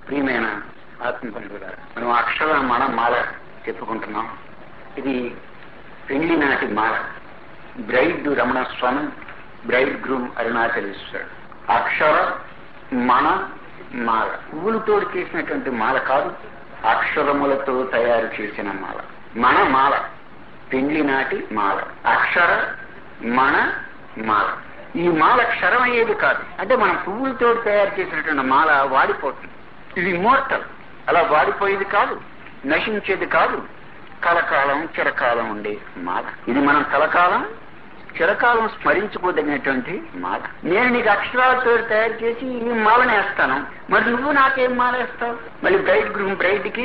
ప్రియమైన ఆత్మబంధువులారా మనం అక్షర మన మాల చెప్పుకుంటున్నాం ఇది పెళ్లి నాటి మాల bride Ramana Swami bride groom అరుణాచలేశ్వరుడు అక్షర మన మాల పువ్వులతో చేసినటువంటి మాల కాదు అక్షరములతో తయారు చేసిన మాల మన మాల పెళ్లి నాటి మాల అక్షర మన మాల ఈ మాల క్షరం అయ్యేది కాదు అంటే మనం పువ్వులతో తయారు చేసినటువంటి మాల వాడిపోతుంది ఇది మోర్టల్ అలా వాడిపోయేది కాదు నశించేది కాదు కలకాలం చిరకాలం ఉండే మాల ఇది మనం కలకాలం చిరకాలం స్మరించుకోదగినటువంటి మాల నేను నీకు అక్షరాలతో తయారు చేసి ఈ మాలను వేస్తాను మరి నువ్వు నాకేం మాల వేస్తావు మళ్ళీ బ్రైడ్ గ్రూమ్ బ్రైడ్ కి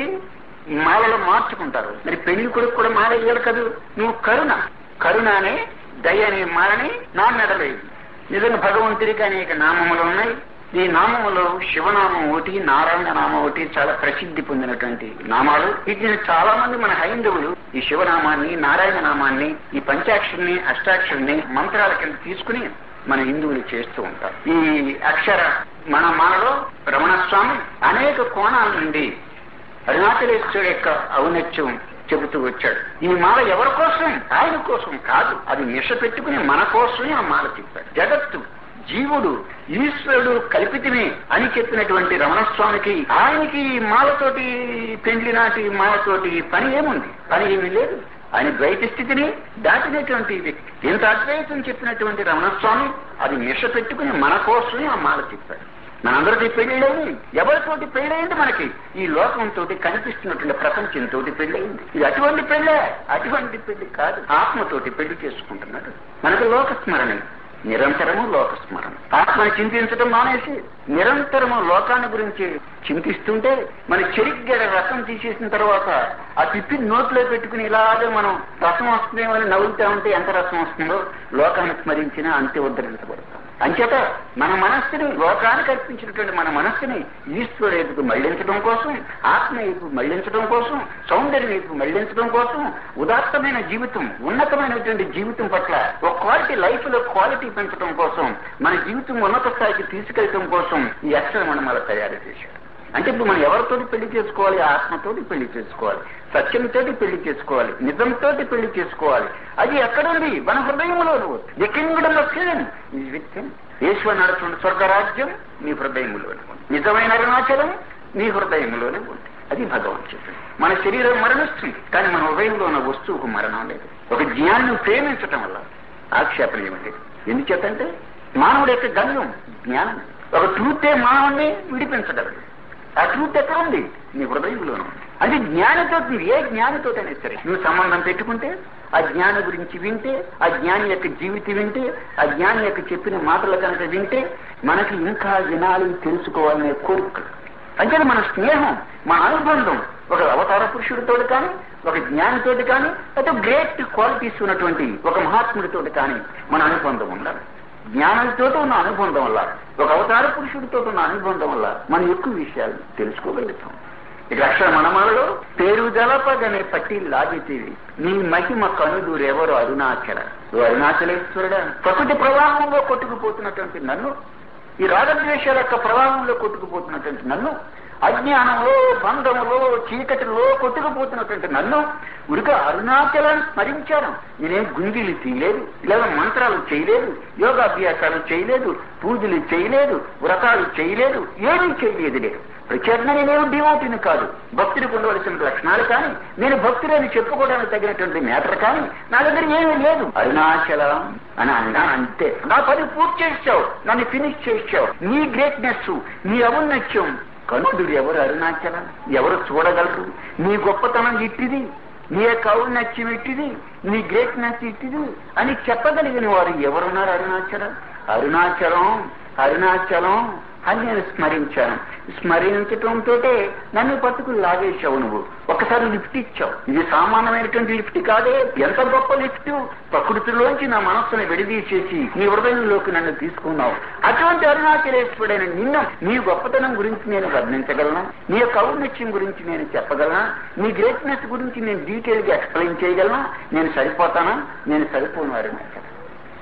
మాలలో మార్చుకుంటారు మరి పెళ్లి కొడుకు కూడా మాల వేయాలి కదూ నువ్వు కరుణ కరుణ అనే దయ అనే మాలని నా మెడలేదు నిజంగా భగవంతుడికి అనేక నామములు ఉన్నాయి ఈ నామములో శివనామం ఒకటి నారాయణ నామం ఒకటి చాలా ప్రసిద్ధి పొందినటువంటి నామాలు వీటిని చాలా మంది మన హైందవులు ఈ శివనామాన్ని నారాయణ నామాన్ని ఈ పంచాక్షరిని అష్టాక్షరిని మంత్రాల కింద తీసుకుని మన హిందువులు చేస్తూ ఉంటారు ఈ అక్షర మన మాలలో రమణస్వామి అనేక కోణాల నుండి అరుణాచలేశ్వరుడు యొక్క ఔన్నత్యం చెబుతూ వచ్చాడు ఈ మాల ఎవరి కోసం ఆయన కోసం కాదు అది మిష పెట్టుకుని మన కోసమే ఆ మాల చెప్పాడు జగత్తు జీవుడు ఈశ్వరుడు కల్పితమే అని చెప్పినటువంటి రమణస్వామికి ఆయనకి ఈ మాలతోటి పెండ్లి నాటి మాలతోటి పని ఏముంది పని ఏమీ లేదు ఆయన ద్వైత స్థితిని దాటినటువంటి వ్యక్తి ఇంత అద్వైతం చెప్పినటువంటి రమణస్వామి అది మిష పెట్టుకుని మన కోసమే ఆ మాల చెప్పాడు మనందరికీ పెళ్ళయింది ఎవరితోటి పెళ్ళయింది మనకి ఈ లోకంతో కనిపిస్తున్నటువంటి ప్రపంచంతో పెళ్ళయింది ఇది అటువంటి పెళ్ళే అటువంటి పెళ్లి కాదు ఆత్మతోటి పెళ్లి చేసుకుంటున్నాడు మనకు లోకస్మరణ నిరంతరము లోకస్మరణ ఆత్మని చింతించడం మానేసి నిరంతరము లోకాన్ని గురించి చింతిస్తుంటే మన చెరిగ్గడ రసం తీసేసిన తర్వాత ఆ తిప్పి నోట్లో పెట్టుకుని ఇలాగే మనం రసం వస్తుందేమని నవ్వులుతా ఉంటే ఎంత రసం వస్తుందో లోకాన్ని స్మరించినా అంతే ఉద్ధరించబడతాం అంచేత మన మనస్సుని లోకానికి అర్పించినటువంటి మన మనస్సుని ఈశ్వరు వైపుకు మళ్లించడం కోసం ఆత్మ వైపు మళ్లించడం కోసం సౌందర్యం వైపు మళ్లించడం కోసం ఉదాత్తమైన జీవితం ఉన్నతమైనటువంటి జీవితం పట్ల ఒక క్వాలిటీ లైఫ్ లో క్వాలిటీ పెంచడం కోసం మన జీవితం ఉన్నత స్థాయికి తీసుకెళ్లడం కోసం ఈ అక్షర మనమల తయారు చేశాడు అంటే ఇప్పుడు మనం ఎవరితోటి పెళ్లి చేసుకోవాలి ఆత్మతోటి పెళ్లి చేసుకోవాలి సత్యంతోటి పెళ్లి చేసుకోవాలి నిజంతోటి పెళ్లి చేసుకోవాలి అది ఎక్కడుంది మన హృదయంలో ది కింగ్డమ్ ఆఫ్ హెవెన్ ఈ విత్తం ఈశ్వర నడుచున్న స్వర్గరాజ్యం మీ హృదయంలోనే ఉంది నిజమైన అరుణాచలం మీ హృదయంలోనే ఉంది అది భగవాన్ చెప్పింది మన శరీరం మరణిస్తుంది కానీ మన హృదయంలో ఉన్న వస్తువుకు మరణం లేదు ఒక జ్ఞాన్ని ప్రేమించటం వల్ల ఆక్షేపణ ఏమిటి ఎందుచేతంటే మానవుడి యొక్క గమ్యం జ్ఞానం ఒక ట్రూతే మానవుడిని విడిపించగలడు ఆ ట్రూత్ ఎక్కడ ఉంది నీ హృదయంలోనూ అది జ్ఞానితో ఏ జ్ఞానితోటైనా సరే నువ్వు సంబంధం పెట్టుకుంటే ఆ జ్ఞాని గురించి వింటే ఆ జ్ఞాని యొక్క జీవితం వింటే ఆ జ్ఞాని యొక్క చెప్పిన మాటలు కనుక వింటే మనకి ఇంకా వినాలి తెలుసుకోవాలనే కోరిక అంటే మన స్నేహం మన అనుబంధం ఒక అవతార పురుషుడితో కానీ ఒక జ్ఞానితోటి కానీ అయితే గ్రేట్ క్వాలిటీస్ ఉన్నటువంటి ఒక మహాత్ముడితోటి కానీ మన అనుబంధం ఉండాలి జ్ఞానంతో ఉన్న అనుబంధం వల్ల ఒక అవతార పురుషుడితో ఉన్న అనుబంధం వల్ల మనం ఎక్కువ విషయాలు తెలుసుకోగలుగుతాం ఇక అక్షర మనమాలలో పేరు జలపగనే పట్టి లాగితేవి నీ మహిమ కనుదూరెవరు అరుణాచల ఓ అరుణాచలేశ్వరుడా ప్రకృతి ప్రవాహంలో కొట్టుకుపోతున్నటువంటి నన్ను ఈ రాగద్వేషాల యొక్క ప్రవాహంలో కొట్టుకుపోతున్నటువంటి నన్ను అజ్ఞానంలో బంధములో చీకటిలో కొట్టుకుపోతున్నటువంటి నన్ను ఉరిక అరుణాచలాన్ని స్మరించాను నేనేం గుంగిలు తీయలేదు లేదా మంత్రాలు చేయలేదు యోగాభ్యాసాలు చేయలేదు పూజలు చేయలేదు వ్రతాలు చేయలేదు ఏమీ చేయలేదు లేదు ప్రత్యేకంగా నేనేం డివోటిని కాదు భక్తుడికి ఉండవలసిన లక్షణాలు కానీ నేను భక్తుడని చెప్పుకోవడానికి తగినటువంటి మ్యాటర్ కానీ నా దగ్గర ఏమీ లేదు అరుణాచలం అని అన్నాను అంతే నా పని పూర్తి చేసావు నన్ను ఫినిష్ చేసావు నీ గ్రేట్నెస్ నీ ఔన్నత్యం కనుడు ఎవరు అరుణాచలం ఎవరు చూడగలరు నీ గొప్పతనం ఇట్టిది నీ యొక్క ఔన్నత్యం ఇట్టిది నీ గ్రేట్నెస్ ఇట్టిది అని చెప్పగలిగిన వారు ఎవరున్నారు అరుణాచలం అరుణాచలం అరుణాచలం అని నేను స్మరించాను స్మరించటంతో నన్ను పట్టుకుని లాగేశావు నువ్వు ఒకసారి లిఫ్ట్ ఇచ్చావు ఇది సామాన్యమైనటువంటి లిఫ్ట్ కాదే ఎంత గొప్ప లిఫ్ట్ ప్రకృతిలోంచి నా మనస్సును విడదీసేసి నీ హృదయంలోకి నన్ను తీసుకున్నావు అటువంటి అరుణాచలేశ్వరుడైన నిన్ను నీ గొప్పతనం గురించి నేను వర్ణించగలనా నీ యొక్క ఔన్నత్యం గురించి నేను చెప్పగలనా నీ గ్రేట్నెస్ గురించి నేను డీటెయిల్ గా ఎక్స్ప్లెయిన్ చేయగలనా నేను సరిపోతానా నేను సరిపోను అరుణాచలం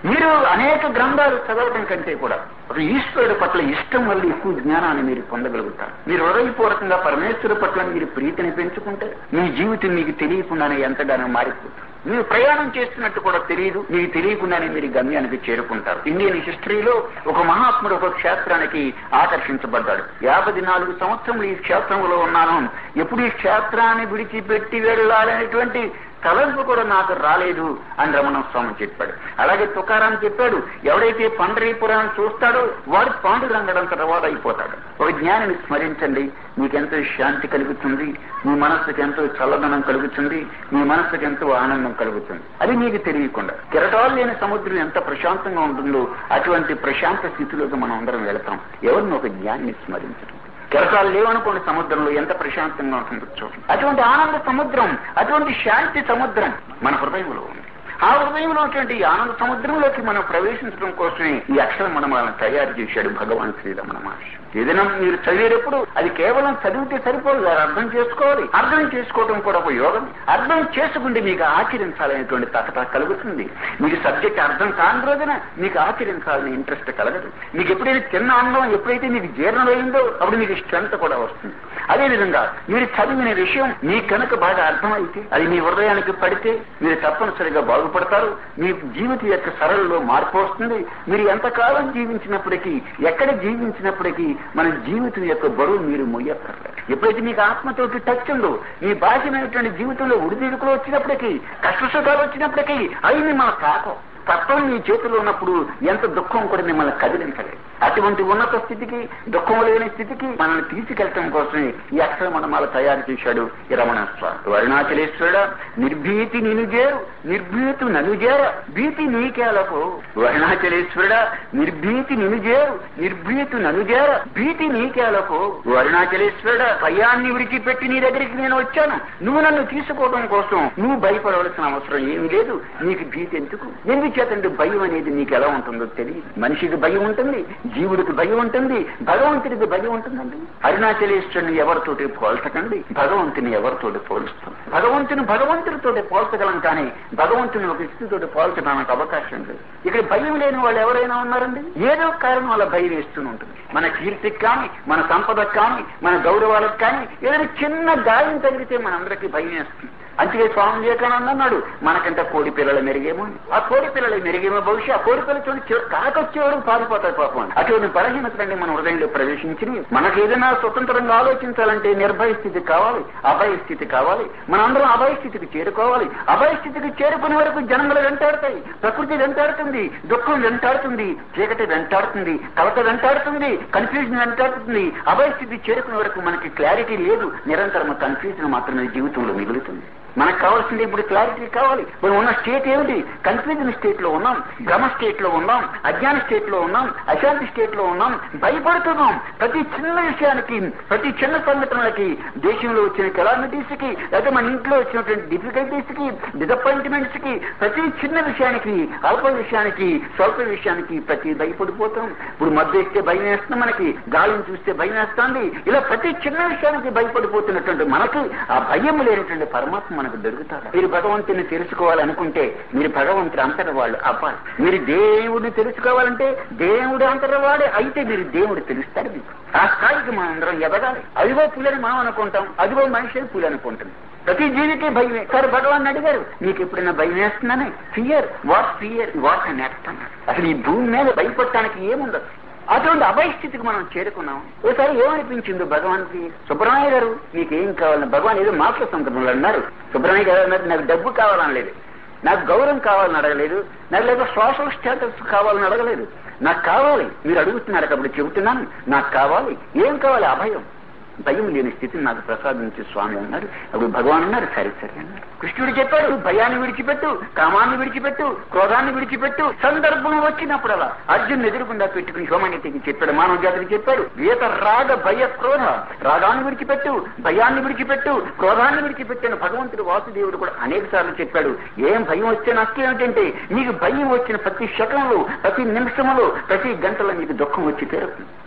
మీరు అనేక గ్రంథాలు చదవటం కంటే కూడా ఒక ఈశ్వరుడు పట్ల ఇష్టం వల్ల ఎక్కువ జ్ఞానాన్ని మీరు పొందగలుగుతారు మీరు హృదయపూర్వకంగా పరమేశ్వరు పట్ల మీరు ప్రీతిని పెంచుకుంటే మీ జీవితం మీకు తెలియకుండానే ఎంతగానో మారిపోతుంది మీరు ప్రయాణం చేస్తున్నట్టు కూడా తెలియదు మీకు తెలియకుండానే మీరు గమ్యానికి చేరుకుంటారు ఇండియన్ హిస్టరీలో ఒక మహాత్ముడు ఒక క్షేత్రానికి ఆకర్షించబడ్డాడు యాభై నాలుగు సంవత్సరములు ఈ క్షేత్రంలో ఉన్నాను ఎప్పుడు ఈ క్షేత్రాన్ని విడిచిపెట్టి వెళ్ళాలనేటువంటి తలంపు కూడా నాకు రాలేదు అని రమణ స్వామి చెప్పాడు అలాగే తుకారాం చెప్పాడు ఎవడైతే పండరీపురాన్ని చూస్తాడో వాడు పాండురంగడం తర్వాత అయిపోతాడు ఒక జ్ఞానిని స్మరించండి మీకెంతో శాంతి కలుగుతుంది మీ మనస్సుకి ఎంతో చల్లదనం కలుగుతుంది మీ మనస్సుకి ఎంతో ఆనందం కలుగుతుంది అది మీకు తెలియకుండా కెరటాలు లేని సముద్రం ఎంత ప్రశాంతంగా ఉంటుందో అటువంటి ప్రశాంత స్థితిలోకి మనం అందరం వెళతాం ఎవరిని ఒక జ్ఞానిని స్మరించడం కెరటాలు లేవనుకోండి సముద్రంలో ఎంత ప్రశాంతంగా ఉంటుందో చూడండి అటువంటి ఆనంద సముద్రం అటువంటి శాంతి సముద్రం మన హృదయంలో ఉంది ఆ హృదయంలో ఉన్నటువంటి ఈ ఆనంద సముద్రంలోకి మనం ప్రవేశించడం కోసమే ఈ అక్షరం మనం వాళ్ళని తయారు చేశాడు భగవాన్ శ్రీరమణ మహర్షి ఏదైనా మీరు చదివేటప్పుడు అది కేవలం చదివితే సరిపోదు దాన్ని అర్థం చేసుకోవాలి అర్థం చేసుకోవడం కూడా ఒక యోగం అర్థం చేసుకుంటే మీకు ఆచరించాలనేటువంటి తటత కలుగుతుంది మీకు సబ్జెక్ట్ అర్థం కాని రోజున మీకు ఆచరించాలని ఇంట్రెస్ట్ కలగదు మీకు ఎప్పుడైతే తిన్న అన్నం ఎప్పుడైతే మీకు జీర్ణమైందో అప్పుడు మీకు స్ట్రెంత్ కూడా వస్తుంది అదేవిధంగా మీరు చదివిన విషయం మీకు కనుక బాగా అర్థమైతే అది మీ హృదయానికి పడితే మీరు తప్పనిసరిగా బాగుపడతారు మీ జీవిత యొక్క సరళలో మార్పు వస్తుంది మీరు ఎంతకాలం జీవించినప్పటికీ ఎక్కడ జీవించినప్పటికీ మన జీవితం యొక్క బరువు మీరు మొయ్యక్కర్లేదు ఎప్పుడైతే మీకు ఆత్మతోటి టచ్ ఉందో మీ బాహ్యమైనటువంటి జీవితంలో ఉడిదిడుకులు వచ్చినప్పటికీ కష్ట సుఖాలు వచ్చినప్పటికీ అవి మిమ్మల్ని తాకం తత్వం మీ చేతిలో ఉన్నప్పుడు ఎంత దుఃఖం కూడా మిమ్మల్ని కదిలించలేదు అటువంటి ఉన్నత స్థితికి దుఃఖం లేని స్థితికి మనల్ని తీసుకెళ్ళటం కోసమే ఈ అక్షర మనమాల తయారు చేశాడు ఈ రమణ స్వామి అరుణాచలేశ్వరుడ నిర్భీతి నినుజేరు నిర్భీతు ననుజేర భీతి నీకేలకు అరుణాచలేశ్వరుడ నిర్భీతి నినుజేరు నిర్భీతు ననుజేర భీతి నీకేలకు అరుణాచలేశ్వరుడ భయాన్ని విడిచిపెట్టి నీ దగ్గరికి నేను వచ్చాను నువ్వు నన్ను తీసుకోవడం కోసం నువ్వు భయపడవలసిన అవసరం ఏమీ లేదు నీకు భీతి ఎందుకు ఎందుచేతండి భయం అనేది నీకు ఎలా ఉంటుందో తెలియదు మనిషికి భయం ఉంటుంది జీవుడికి భయం ఉంటుంది భగవంతుడికి భయం ఉంటుందండి అరుణాచలేశ్వరుని ఎవరితోటి పోల్చకండి భగవంతుని ఎవరితోటి పోలుస్తుంది భగవంతుని భగవంతుడితోటి పోల్చగలం కానీ భగవంతుని ఒక వ్యక్తితోటి పోల్చడానికి అవకాశం లేదు ఇక్కడ భయం లేని వాళ్ళు ఎవరైనా ఉన్నారండి ఏదో కారణం వల్ల భయం వేస్తూనే ఉంటుంది మన కీర్తికి కానీ మన సంపదకు కానీ మన గౌరవాలకు కానీ ఏదైనా చిన్న గాయం తగిలితే మనందరికీ భయం వేస్తుంది అందుకే స్వామి వివేకానంద అన్నాడు మనకంటే కోడి పిల్లలు మెరిగేమో అని. ఆ కోడి పిల్లలు మెరిగేమో బహుశా ఆ కోడి పిల్లలు చూడండి చివరి కాకొచ్చేవాడు పారిపోతాడు పాపం అని. అటువంటి బలహీనతలండి మన హృదయంలో ప్రవేశించి మనకు ఏదైనా స్వతంత్రంగా ఆలోచించాలంటే నిర్భయ స్థితి కావాలి అభయ స్థితి కావాలి మనందరం అభయ స్థితికి చేరుకోవాలి అభయ స్థితికి చేరుకునే వరకు జనములు వెంటాడతాయి ప్రకృతి వెంటాడుతుంది దుఃఖం వెంటాడుతుంది చీకటి వెంటాడుతుంది కలత వెంటాడుతుంది కన్ఫ్యూజన్ వెంటాడుతుంది అభయ స్థితి చేరుకునే వరకు మనకి క్లారిటీ లేదు నిరంతరం కన్ఫ్యూజన్ మాత్రమే జీవితంలో మిగులుతుంది మనకు కావాల్సింది ఇప్పుడు క్లారిటీ కావాలి మనం ఉన్న స్టేట్ ఏమిటి కన్ఫ్యూజన్ స్టేట్ లో ఉన్నాం భ్రమ స్టేట్ లో ఉన్నాం అజ్ఞాన స్టేట్ లో ఉన్నాం అశాంతి స్టేట్ లో ఉన్నాం భయపడుతున్నాం ప్రతి చిన్న విషయానికి ప్రతి చిన్న సంఘటనలకి దేశంలో వచ్చిన కెలామిటీస్ కి లేదా మన ఇంట్లో వచ్చినటువంటి డిఫికల్టీస్ కి డిసప్పాయింట్మెంట్స్ కి ప్రతి చిన్న విషయానికి అల్ప విషయానికి స్వల్ప విషయానికి ప్రతి భయపడిపోతాం ఇప్పుడు మధ్య ఎక్కితే భయం వేస్తుంది మనకి గాలిని చూస్తే భయం వేస్తుంది ఇలా ప్రతి చిన్న విషయానికి భయపడిపోతున్నటువంటి మనకి ఆ భయం లేనటువంటి పరమాత్మ మనకు దొరుకుతారు మీరు భగవంతుని తెలుసుకోవాలనుకుంటే మీరు భగవంతుడి అంతర వాళ్ళు అవ్వాలి మీరు దేవుడిని తెలుసుకోవాలంటే దేవుడు అంతర వాడే అయితే మీరు దేవుడు తెలుస్తారు మీకు ఆ స్థాయికి మనం అందరం ఎదగాలి అదిగో పులని మనం అనుకుంటాం అదిగో మనిషి పులి అనుకుంటాం ప్రతి జీవికి భయమే సరే భగవాన్ అడిగారు మీకు ఎప్పుడైనా భయం వేస్తుందని ఫియర్ వాట్ ఫియర్ వాట్ అని అన్నాడు అసలు ఈ భూమి మీద భయపడటానికి ఏముండదు అటువంటి అభయస్థితికి మనం చేరుకున్నాం ఒకసారి ఏమనిపించింది భగవాన్కి సుబ్రహ్మణ్య గారు మీకేం కావాలని భగవాన్ ఏదో మాటల సందర్భంలో అన్నారు సుబ్రహ్మణ్య గారు అన్నారు నాకు డబ్బు కావాలని లేదు నాకు గౌరవం కావాలని అడగలేదు నాకు లేదా సోషల్ స్టేటస్ కావాలని అడగలేదు నాకు కావాలి మీరు అడుగుతున్నారు కాబట్టి చెబుతున్నాను నాకు కావాలి ఏం కావాలి అభయం భయం లేని స్థితిని నాకు ప్రసాదించి స్వామి అన్నారు అప్పుడు భగవాన్ అన్నారు సరే సరే అన్నారు కృష్ణుడు చెప్పాడు భయాన్ని విడిచిపెట్టు కామాన్ని విడిచిపెట్టు క్రోధాన్ని విడిచిపెట్టు సందర్భం వచ్చినప్పుడు అలా అర్జున్ ఎదురుకుండా పెట్టుకుని హ్యూమానిటీకి చెప్పాడు మానవ జాతికి చెప్పాడు వేత రాగ భయ క్రోధ రాగాన్ని విడిచిపెట్టు భయాన్ని విడిచిపెట్టు క్రోధాన్ని విడిచిపెట్టాను భగవంతుడు వాసుదేవుడు కూడా అనేక సార్లు చెప్పాడు ఏం భయం వచ్చే నష్టం ఏమిటంటే నీకు భయం వచ్చిన ప్రతి శకంలో ప్రతి నిమిషంలో ప్రతి గంటలో నీకు దుఃఖం వచ్చి తీరుతుంది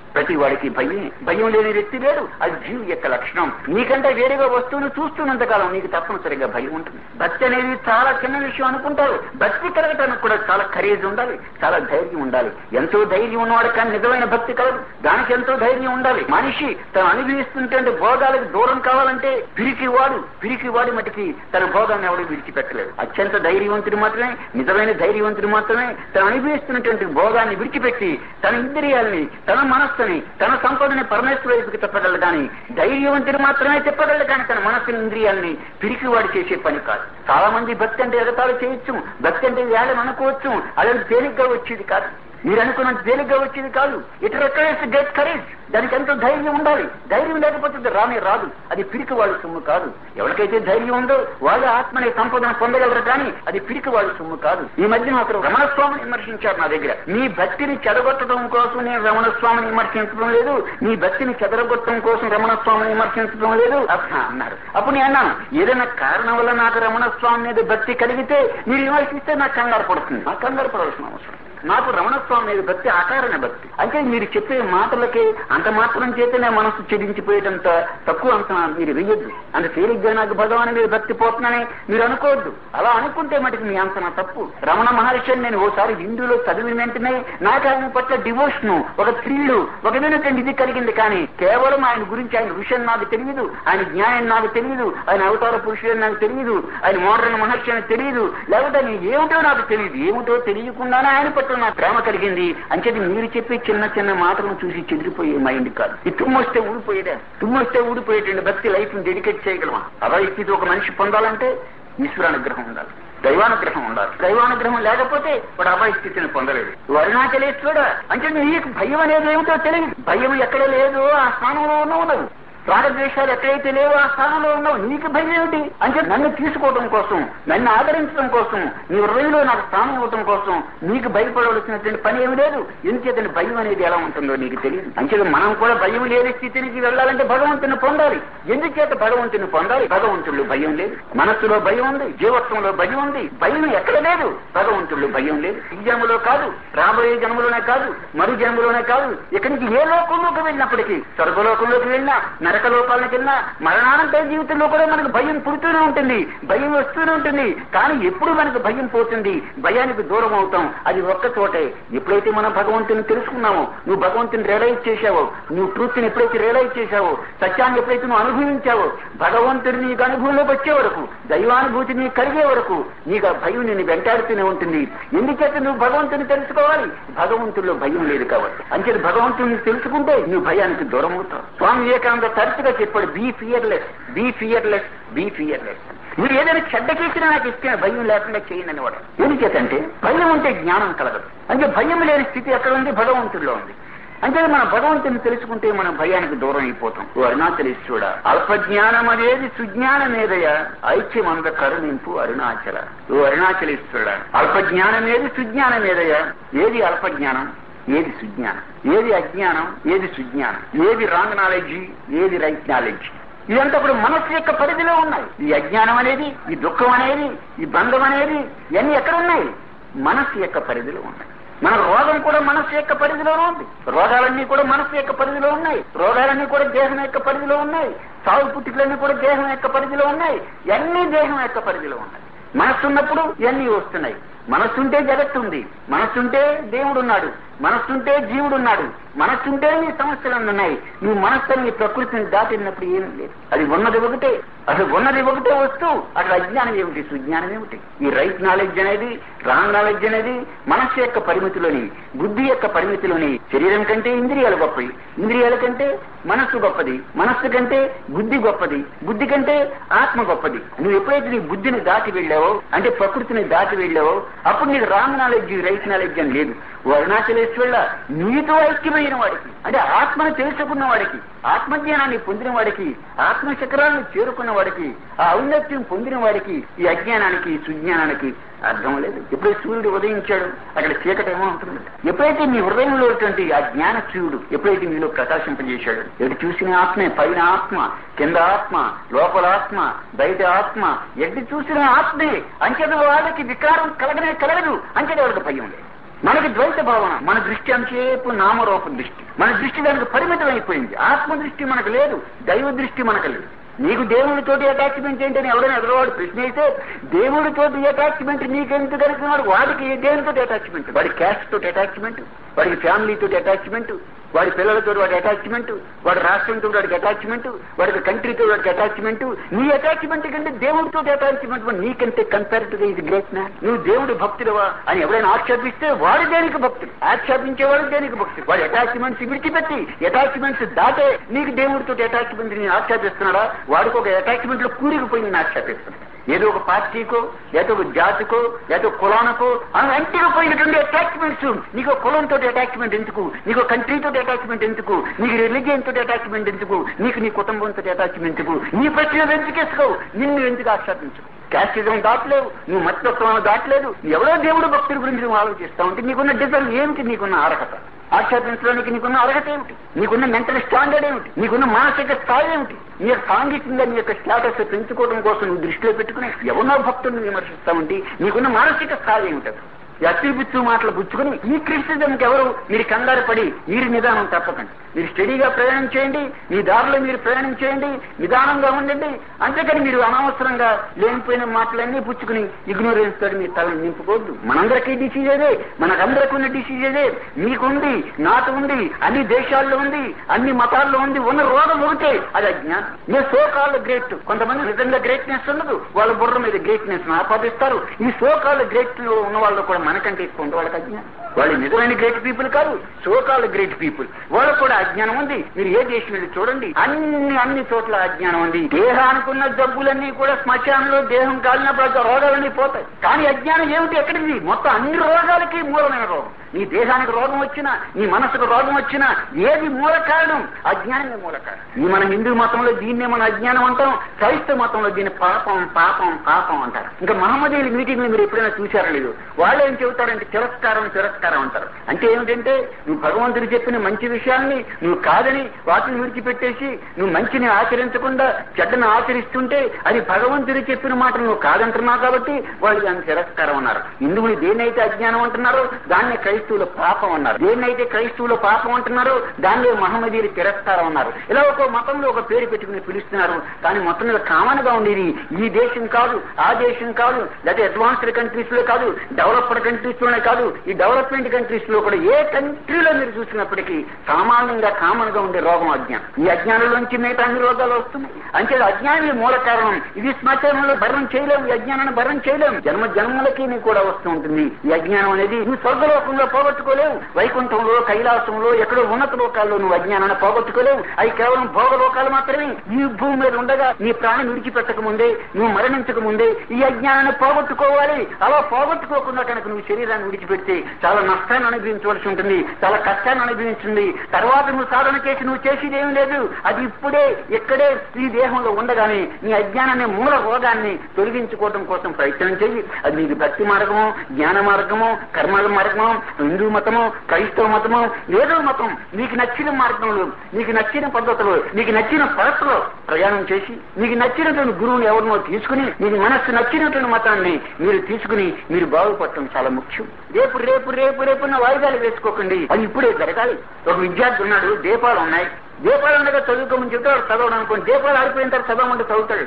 ప్రతి వాడికి భయం భయం లేని వ్యక్తి లేడు అది జీవి యొక్క లక్షణం నీకంటే వేరేగా వస్తువును చూస్తున్నంత కాలం నీకు తప్పనిసరిగా భయం ఉంటుంది భక్తి అనేది చాలా చిన్న విషయం అనుకుంటారు భక్తి కలగటానికి కూడా చాలా ఖరీదు ఉండాలి చాలా ధైర్యం ఉండాలి ఎంతో ధైర్యం ఉన్నవాడు కానీ నిజమైన భక్తి కలదు దానికి ఎంతో ధైర్యం ఉండాలి మనిషి తను అనుభవిస్తుంటే భోగాలకు దూరం కావాలంటే పిరికి వాడు పిరికి వాడి మటుకి తన భోగాన్ని ఎవడు విడిచిపెట్టలేదు అత్యంత ధైర్యవంతుడు మాత్రమే నిజమైన ధైర్యవంతుడు మాత్రమే తను అనుభవిస్తున్నటువంటి భోగాన్ని విడిచిపెట్టి తన ఇంద్రియాలని తన మనస్సుని తన సంపదని పరమేశ్వర వైపుకి తిప్పగలడు కానీ ధైర్యవంతుడు మాత్రమే తిప్పగలడు కానీ తన మనస్సుని ఇంద్రియాలని పిరికి వాడు చేసే పని కాదు చాలా మంది భక్తి అంటే ఎగతాలు చేయొచ్చు భక్తి అంటే వేళం అనుకోవచ్చు అదే తేలిగ్గా వచ్చేది కాదు మీరు అనుకున్నంత తేలిగ్గా వచ్చేది కాదు ఇట్ రిక్వైర్స్ గెట్ కరేజ్ దానికి ఎంతో ధైర్యం ఉండాలి ధైర్యం లేకపోతే అది రానే రాదు అది పిరికి వాళ్ళ సొమ్ము కాదు ఎవరికైతే ధైర్యం ఉందో వాళ్ళ ఆత్మని సంపదను పొందగలరు కానీ అది పిరికి వాళ్ళ సొమ్ము కాదు ఈ మధ్యన ఒకరు రమణస్వామిని విమర్శించారు నా దగ్గర నీ భక్తిని చెడగొట్టడం కోసం నేను రమణస్వామిని విమర్శించడం లేదు నీ భక్తిని చెదరగొట్టడం కోసం రమణస్వామిని విమర్శించడం లేదు అట్లా అన్నారు అప్పుడు నేను అన్నాను ఏదైనా కారణం వల్ల నాకు రమణస్వామి మీద భక్తి కలిగితే మీరు విమర్శిస్తే నాకు కంగారు పడుతుంది నాకు కంగారు పడవలసిన అవసరం నాకు రమణస్వామి మీద భక్తి ఆకారణ భక్తి అంటే మీరు చెప్పే మాటలకి అంత మాత్రం చేతనే మనసు చెడించిపోయేటంత తక్కువ అంత మీరు వెయ్యొద్దు అంత తేలిగ్గా నాకు భగవాన్ మీద భక్తి పోతున్నానని మీరు అనుకోవద్దు అలా అనుకుంటే మటుకు మీ అంతన తప్పు రమణ మహర్షి అని నేను ఓసారి హిందూలో చదివిన వెంటనే నాకు ఆయన పట్ల డివోషన్ ఒక థ్రిల్ ఒక వినటువంటి ఇది కలిగింది కానీ కేవలం ఆయన గురించి ఆయన విషయం నాకు తెలియదు ఆయన జ్ఞానం నాకు తెలియదు ఆయన అవతార పురుషుడు నాకు తెలియదు ఆయన మోడర్న్ మహర్షి అని తెలియదు లేకపోతే ఆయన ఏమిటో నాకు తెలియదు ఏమిటో తెలియకుండానే ఆయన పట్ల నాకు ప్రేమ కలిగింది అంచేది మీరు చెప్పే చిన్న చిన్న మాటలను చూసి చెదిరిపోయే మైండ్ కాదు ఈ తుమ్మొస్తే ఊడిపోయేదే తుమ్మొస్తే ఊడిపోయేటండి భక్తి లైఫ్ ని డెడికేట్ చేయగలమా అలా స్థితి ఒక మనిషి పొందాలంటే ఈశ్వరానుగ్రహం ఉండాలి దైవానుగ్రహం ఉండాలి దైవానుగ్రహం లేకపోతే వాడు అభయ స్థితిని పొందలేదు అరుణాచలేశ్వరుడు అంటే నీకు భయం అనేది ఏమిటో తెలియదు భయం ఎక్కడ లేదు ఆ స్థానంలో ఉన్నవు రాగద్వేషాలు ఎక్కడైతే లేవో ఆ స్థానంలో ఉన్నావు నీకు భయం ఏమిటి అంటే నన్ను తీసుకోవడం కోసం నన్ను ఆదరించడం కోసం నీ హృదయంలో నాకు స్థానం ఇవ్వడం కోసం నీకు భయపడవలసినటువంటి పని ఏమి లేదు ఎందుచేతని భయం అనేది ఎలా ఉంటుందో నీకు తెలియదు అంచేత మనం కూడా భయం లేని స్థితికి వెళ్ళాలంటే భగవంతుని పొందాలి ఎందుచేత భగవంతుని పొందాలి భగవంతుడు భయం లేదు మనస్సులో భయం ఉంది జీవత్వంలో భయం ఉంది భయం ఎక్కడ లేదు భగవంతుడు భయం లేదు ఈ జన్మలో కాదు రాబోయే జన్మలోనే కాదు మరు జన్మలోనే కాదు ఇక్కడి నుంచి ఏ లోకంలోకి వెళ్ళినప్పటికీ స్వర్గలోకంలోకి వెళ్ళినా నరక లోకాలకు వెళ్ళినా మరణానంతర జీవితంలో కూడా మనకు భయం పుడుతూనే ఉంటుంది భయం వస్తూనే ఉంటుంది కానీ ఎప్పుడు మనకు భయం పోతుంది భయానికి దూరం అవుతాం అది ఒక్క చోటే ఎప్పుడైతే మనం భగవంతుని తెలుసుకున్నామో నువ్వు భగవంతుని రియలైజ్ చేశావో నువ్వు ట్రూత్ని ఎప్పుడైతే రియలైజ్ చేశావో సత్యాన్ని ఎప్పుడైతే నువ్వు అనుభవించావో భగవంతుడి నీకు అనుభవంలోకి వచ్చే వరకు దైవానుభూతి నీకు కలిగే వరకు నీకు ఆ భయం నిన్ను వెంటాడుతూనే ఉంటుంది ఎందుచేత నువ్వు భగవంతుని తెలుసుకోవాలి భగవంతుల్లో భయం లేదు కాబట్టి అంచేది భగవంతుని తెలుసుకుంటే నువ్వు భయానికి దూరం అవుతావు స్వామి వివేకానంద తరచుగా చెప్పాడు be fearless be fearless be fearless మీరు ఏదైనా చెడ్డ చేసినా నాకు ఇష్టం భయం లేకుండా చేయనని వాడు ఎందుచేతంటే భయం ఉంటే జ్ఞానం కలగదు అంటే భయం లేని స్థితి ఎక్కడ ఉంది భగవంతుల్లో ఉంది అంటే మన భగవంతుని తెలుసుకుంటే మనం భయానికి దూరం అయిపోతాం ఓ అరుణాచలేశ్వరుడ అల్పజ్ఞానం అనేది సుజ్ఞానమేదయ ఐక్యమంద కరుణింపు అరుణాచల ఓ అరుణాచలేశ్వరుడ అల్పజ్ఞానం ఏది సుజ్ఞానమేదయ ఏది అల్పజ్ఞానం ఏది సుజ్ఞానం ఏది అజ్ఞానం ఏది సుజ్ఞానం ఏది రాంగ్ నాలెడ్జ్ ఏది రైట్ నాలెడ్జ్ ఇదంతా ఇప్పుడు మనస్సు యొక్క పరిధిలో ఉన్నాయి ఈ అజ్ఞానం అనేది ఈ దుఃఖం అనేది ఈ బంధం అనేది ఇవన్నీ ఎక్కడ ఉన్నాయి మనస్సు యొక్క పరిధిలో ఉన్నాయి మన రోగం కూడా మనస్సు యొక్క పరిధిలో ఉంది రోగాలన్నీ కూడా మనస్సు యొక్క పరిధిలో ఉన్నాయి రోగాలన్నీ కూడా దేహం యొక్క పరిధిలో ఉన్నాయి సాగు పుట్టుకలన్నీ కూడా దేహం యొక్క పరిధిలో ఉన్నాయి ఇవన్నీ దేహం యొక్క పరిధిలో ఉన్నాయి మనస్సు ఉన్నప్పుడు ఇవన్నీ వస్తున్నాయి మనస్సుంటే జగత్తు ఉంది మనస్సుంటే దేవుడు ఉన్నాడు మనస్సుంటే జీవుడు ఉన్నాడు మనస్సుంటే నీ సమస్యలు ఉన్నాయి నువ్వు మనస్సు నీ ప్రకృతిని దాటినప్పుడు ఏమీ లేదు అది ఉన్నది ఒకటే అసలు ఉన్నది ఒకటే వస్తూ అక్కడ అజ్ఞానం ఏమిటి సుజ్ఞానం ఏమిటి ఈ రైట్ నాలెడ్జ్ అనేది రాంగ్ నాలెడ్జ్ అనేది మనస్సు యొక్క పరిమితిలోని బుద్ధి యొక్క పరిమితిలోని శరీరం కంటే ఇంద్రియాలు గొప్పవి ఇంద్రియాల కంటే మనస్సు గొప్పది మనస్సు కంటే బుద్ధి గొప్పది బుద్ధి కంటే ఆత్మ గొప్పది నువ్వు ఎప్పుడైతే నీ బుద్ధిని దాటి వెళ్ళావో అంటే ప్రకృతిని దాటి వెళ్ళావో అప్పుడు నీకు రాంగ్ నాలెడ్జ్ రైట్ నాలెడ్జ్ అని లేదు అరుణాచలేశ్వరుల నీతో ఐక్యమైన వాడికి అంటే ఆత్మను తెలుసుకున్న వాడికి ఆత్మజ్ఞానాన్ని పొందిన వాడికి ఆత్మ శిఖరాలను చేరుకున్న వాడికి ఆ ఔన్నత్యం పొందిన వాడికి ఈ అజ్ఞానానికి సుజ్ఞానానికి అర్థం లేదు ఎప్పుడైతే సూర్యుడు ఉదయించాడు అక్కడ చీకటి ఏమో ఉంటుంది ఎప్పుడైతే మీ హృదయంలో ఉన్నటువంటి ఆ జ్ఞాన సూర్యుడు ఎప్పుడైతే మీలో ప్రకాశింపజేశాడు ఎటు చూసిన ఆత్మే పైన ఆత్మ కింద ఆత్మ లోపల ఆత్మ బయట ఆత్మ ఎటు చూసిన ఆత్మే అంచెది వాడికి వికారం కలగనే కలగదు అంచెది వాడికి భయం లేదు మనకి ద్వైత భావన మన దృష్టి అంచేపు నామరూప దృష్టి మన దృష్టి దానికి పరిమితం అయిపోయింది ఆత్మ దృష్టి మనకు లేదు దైవ దృష్టి మనకు లేదు నీకు దేవుడితోటి అటాచ్మెంట్ ఏంటని ఎవడైనా ఎదురువాడు ప్రశ్న అయితే దేవుడితోటి అటాచ్మెంట్ నీకెందుకు కలిగినాడు వాడికి దేనితో అటాచ్మెంట్ వాడి క్యాస్ట్ తోటి అటాచ్మెంట్ వాడికి ఫ్యామిలీ తోటి అటాచ్మెంట్ వాడి పిల్లలతో వాడి అటాచ్మెంట్ వాడి రాష్ట్రంతో వాడికి అటాచ్మెంట్ వాడికి కంట్రీతో వాడికి అటాచ్మెంట్ నీ అటాచ్మెంట్ కంటే దేవుడితో అటాచ్మెంట్ నీకంటే కంపేర్ టు ఇది గ్రేట్ మ్యాన్ నువ్వు దేవుడి భక్తుడవా అని ఎవరైనా ఆక్షేపిస్తే వాడు దేనికి భక్తుడు ఆక్షేపించేవాడు దేనికి భక్తుడు వాడి అటాచ్మెంట్స్ విడిచిపెట్టి అటాచ్మెంట్స్ దాటే నీకు దేవుడితో అటాచ్మెంట్ ని ఆక్షేపిస్తున్నాడా వాడికి ఒక అటాచ్మెంట్ లో కూరిగిపోయి ఆక్షేపిస్తున్నాడు ఏదో ఒక పార్టీకో లేదో ఒక జాతికో లేదో కులానికో అని అంటిగా పోయినటువంటి అటాచ్మెంట్స్ నీకు కులంతో అటాచ్మెంట్ ఎందుకు నీకు కంట్రీతో అటాచ్మెంట్ ఎందుకు నీకు రిలీజియన్ తోటి అటాచ్మెంట్ ఎందుకు నీకు నీ కుటుంబంతో అటాచ్మెంట్ ఎందుకు నీ ప్రశ్న ఎందుకేసుకోవు నిన్ను ఎందుకు ఆక్షేపించు క్యాస్టిజం దాటలేవు నువ్వు మతత్వం దాటలేదు ఎవరో దేవుడు భక్తుల గురించి నువ్వు ఆలోచిస్తా ఉంటే నీకున్న డిజైన్ ఏమిటి నీకున్న అర్హత ఆక్షేపించడానికి నీకున్న అర్హత ఏమిటి నీకున్న మెంటల్ స్టాండర్డ్ ఏమిటి నీకున్న మానసిక స్థాయి ఏమిటి నీ యొక్క సాంఘికంగా నీ యొక్క స్టేటస్ పెంచుకోవడం కోసం నువ్వు దృష్టిలో పెట్టుకుని ఎవరినో భక్తులను విమర్శిస్తామంటే నీకున్న మానసిక స్థాయి ఏమిటి ఈ అత్తిపుచ్చు మాటలు పుచ్చుకుని ఈ క్రిస్టిజంకి ఎవరు మీరు కంగారు పడి మీరు నిదానం తప్పకండి మీరు స్టడీగా ప్రయాణం చేయండి మీ దారిలో మీరు ప్రయాణం చేయండి నిదానంగా ఉండండి అంతేకాని మీరు అనవసరంగా లేనిపోయిన మాటలన్నీ పుచ్చుకుని ఇగ్నోరెన్స్ తోటి మీ తలని నింపుకోవద్దు మనందరికీ డిసీజ్ అదే మనకందరికీ ఉన్న డిసీజ్ అదే మీకుంది నాకు ఉంది అన్ని దేశాల్లో ఉంది అన్ని మతాల్లో ఉంది ఉన్న రోగం ఒకటే అది అజ్ఞానం మీ సోకాల్ గ్రేట్ కొంతమంది నిజంగా గ్రేట్నెస్ ఉండదు వాళ్ళ బుర్ర మీద గ్రేట్నెస్ ఆపాదిస్తారు ఈ సోకాల్ గ్రేట్ ఉన్న వాళ్ళు కూడా మనకంటే ఎక్కువ ఉంది వాళ్ళకి అజ్ఞానం వాళ్ళు నిజమైన గ్రేట్ పీపుల్ కాదు సోకాల్ గ్రేట్ పీపుల్ వాళ్ళకు కూడా అజ్ఞానం ఉంది మీరు ఏ దేశం వెళ్ళి చూడండి అన్ని అన్ని చోట్ల అజ్ఞానం ఉంది దేహానికి ఉన్న జబ్బులన్నీ కూడా శ్మశానంలో దేహం కాలినప్పుడు ఆ రోగాలన్నీ పోతాయి కానీ అజ్ఞానం ఏమిటి ఎక్కడిది మొత్తం అన్ని రోగాలకి మూలమైన రోగం నీ దేహానికి రోగం వచ్చినా నీ మనసుకు రోగం వచ్చినా ఏది మూల కారణం అజ్ఞానమే మూల కారణం ఈ మన హిందూ మతంలో దీన్నే మన అజ్ఞానం అంటాం క్రైస్తవ మతంలో దీన్ని పాపం పాపం పాపం అంటారు ఇంకా మహమ్మదీయుల మీటింగ్ మీరు ఎప్పుడైనా చూశారో లేదు వాళ్ళు ఏం చెబుతారంటే తిరస్కారం తిరస్కారం అంటారు అంటే ఏమిటంటే నువ్వు భగవంతుడు చెప్పిన మంచి విషయాల్ని నువ్వు కాదని వాటిని విడిచిపెట్టేసి నువ్వు మంచిని ఆచరించకుండా చెడ్డను ఆచరిస్తుంటే అది భగవంతుడు చెప్పిన మాట నువ్వు కాదంటున్నావు కాబట్టి వాళ్ళు దాన్ని తిరస్కారం అన్నారు హిందువులు దేన్నైతే అజ్ఞానం అంటున్నారో దాన్ని క్రైస్తవుల పాపం అన్నారు దేన్నైతే క్రైస్తవుల పాపం అంటున్నారో దాన్ని మహమ్మదీయులు తిరస్కారం అన్నారు ఇలా ఒక మతంలో ఒక పేరు పెట్టుకుని పిలుస్తున్నారు కానీ మొత్తం మీద కామన్ గా ఉండేది ఈ దేశం కాదు ఆ దేశం కాదు లేదా అడ్వాన్స్డ్ కంట్రీస్ లో కాదు డెవలప్డ్ కంట్రీస్ లోనే కాదు ఈ డెవలప్మెంట్ కంట్రీస్ లో కూడా ఏ కంట్రీలో మీరు చూసినప్పటికీ సామాన్యంగా కామన్ గా ఉండే రోగం అజ్ఞానం ఈ అజ్ఞానంలోంచి మిగతా అన్ని రోగాలు వస్తున్నాయి అంటే అజ్ఞానమే మూల కారణం ఇది శ్మశానంలో భరణం చేయలేము ఈ అజ్ఞానాన్ని భరణం చేయలేము జన్మ జన్మలకి నీకు కూడా వస్తూ ఉంటుంది ఈ అజ్ఞానం అనేది నువ్వు స్వర్గలోకంలో పోగొట్టుకోలేవు వైకుంఠంలో కైలాసంలో ఎక్కడో ఉన్నత లోకాల్లో నువ్వు అజ్ఞానాన్ని పోగొట్టుకోలేవు అవి కేవలం భోగలోకాలు మాత్రమే ఈ భూమి మీద ఉండగా నీ ప్రాణం విడిచిపెట్టక ముందే నువ్వు మరణించక ముందే ఈ అజ్ఞానాన్ని పోగొట్టుకోవాలి అలా పోగొట్టుకోకుండా కనుక నువ్వు శరీరాన్ని విడిచిపెడితే చాలా నష్టాన్ని అనుభవించవలసి ఉంటుంది చాలా కష్టాన్ని అనుభవించింది తర్వాత నువ్వు సాధన చేసి నువ్వు చేసేది ఏమీ లేదు అది ఇప్పుడే ఇక్కడే ఈ దేహంలో ఉండగానే నీ అజ్ఞానాన్ని మూల రోగాన్ని తొలగించుకోవడం కోసం ప్రయత్నం చేయి అది నీకు భక్తి మార్గము జ్ఞాన మార్గము కర్మల మార్గము హిందూ మతము క్రైస్తవ మతము ఏదో మతం నీకు నచ్చిన మార్గంలో నీకు నచ్చిన పద్ధతిలో నీకు నచ్చిన పద్ధతిలో ప్రయాణం చేసి నీకు నచ్చినటువంటి గురువుని ఎవరినో తీసుకుని నీకు మనస్సు నచ్చినటువంటి మతాన్ని మీరు తీసుకుని మీరు బాగుపడటం చాలా ముఖ్యం రేపు రేపు రేపు రేపు నా వాయిదాలు వేసుకోకండి అది ఇప్పుడే జరగాలి ఒక విద్యార్థి ఉన్నాడు దీపాలు ఉన్నాయి దీపాలు ఉండగా చదువుకోమని చెప్తే వాడు చదవడం అనుకోండి దీపాలు ఆడిపోయిన తర్వాత చదవమంటే చదువుతాడు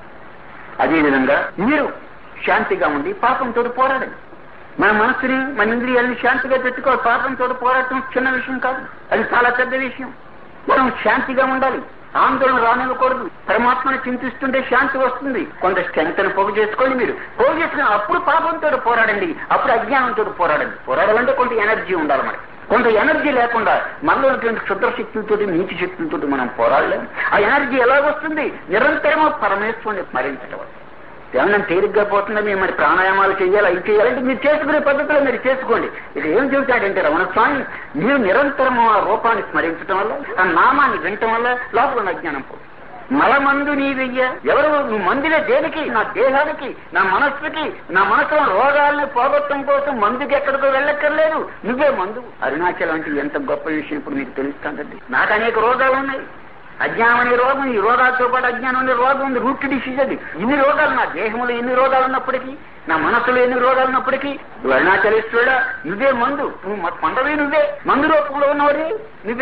అదేవిధంగా మీరు శాంతిగా ఉండి పాపంతో పోరాడండి మన మనసుని మన ఇంద్రియాలని శాంతిగా పెట్టుకోవాలి పాపంతో పోరాటం చిన్న విషయం కాదు అది చాలా పెద్ద విషయం మనం శాంతిగా ఉండాలి ఆందోళన రానివ్వకూడదు పరమాత్మను చింతిస్తుంటే శాంతి వస్తుంది కొంత స్ట్రెంగ్త్ని పోగు చేసుకోండి మీరు పోగు చేసుకుని అప్పుడు పాపంతో పోరాడండి అప్పుడు అజ్ఞానంతో పోరాడండి పోరాడాలంటే కొంత ఎనర్జీ ఉండాలి మనకి కొంత ఎనర్జీ లేకుండా మనలో ఉన్నటువంటి క్షుద్ర శక్తులతోటి నీతి శక్తులతోటి మనం పోరాడలేం ఆ ఎనర్జీ ఎలా వస్తుంది నిరంతరము పరమేశ్వరుని స్మరించడం ఏమన్నా తేలిగ్గా పోతుందా మేము మరి ప్రాణాయామాలు చేయాలి అవి చేయాలంటే మీరు చేసుకునే పద్ధతిలో మీరు చేసుకోండి ఇక ఏం చెబుతాడంటే రమణ స్వామి మీరు నిరంతరం ఆ రూపాన్ని స్మరించడం వల్ల ఆ నామాన్ని వినటం వల్ల లోపల ఉన్న అజ్ఞానం పోతుంది మలమందు నీ వెయ్య ఎవరు నువ్వు మందులే దేనికి నా దేహానికి నా మనస్సుకి నా మనసులో రోగాల్ని పోగొట్టడం కోసం మందుకి ఎక్కడికో వెళ్ళక్కర్లేదు నువ్వే మందు అరుణాచలం అంటే ఎంత గొప్ప విషయం ఇప్పుడు మీకు తెలుస్తుందండి నాకు అనేక రోగాలు ఉన్నాయి అజ్ఞానం అనే రోగం ఈ రోగాలతో పాటు అజ్ఞానం అనే రోగం ఉంది రూట్ డిసీజ్ అది ఇన్ని రోగాలు నా దేహంలో ఎన్ని రోగాలు ఉన్నప్పటికీ నా మనసులో ఎన్ని రోగాలు ఉన్నప్పటికీ నువ్వు అరుణాచలేశ్వరుడా నువ్వే మందు నువ్వు మందవే నువ్వే మందు రూపంలో ఉన్నవాడి నువ్వే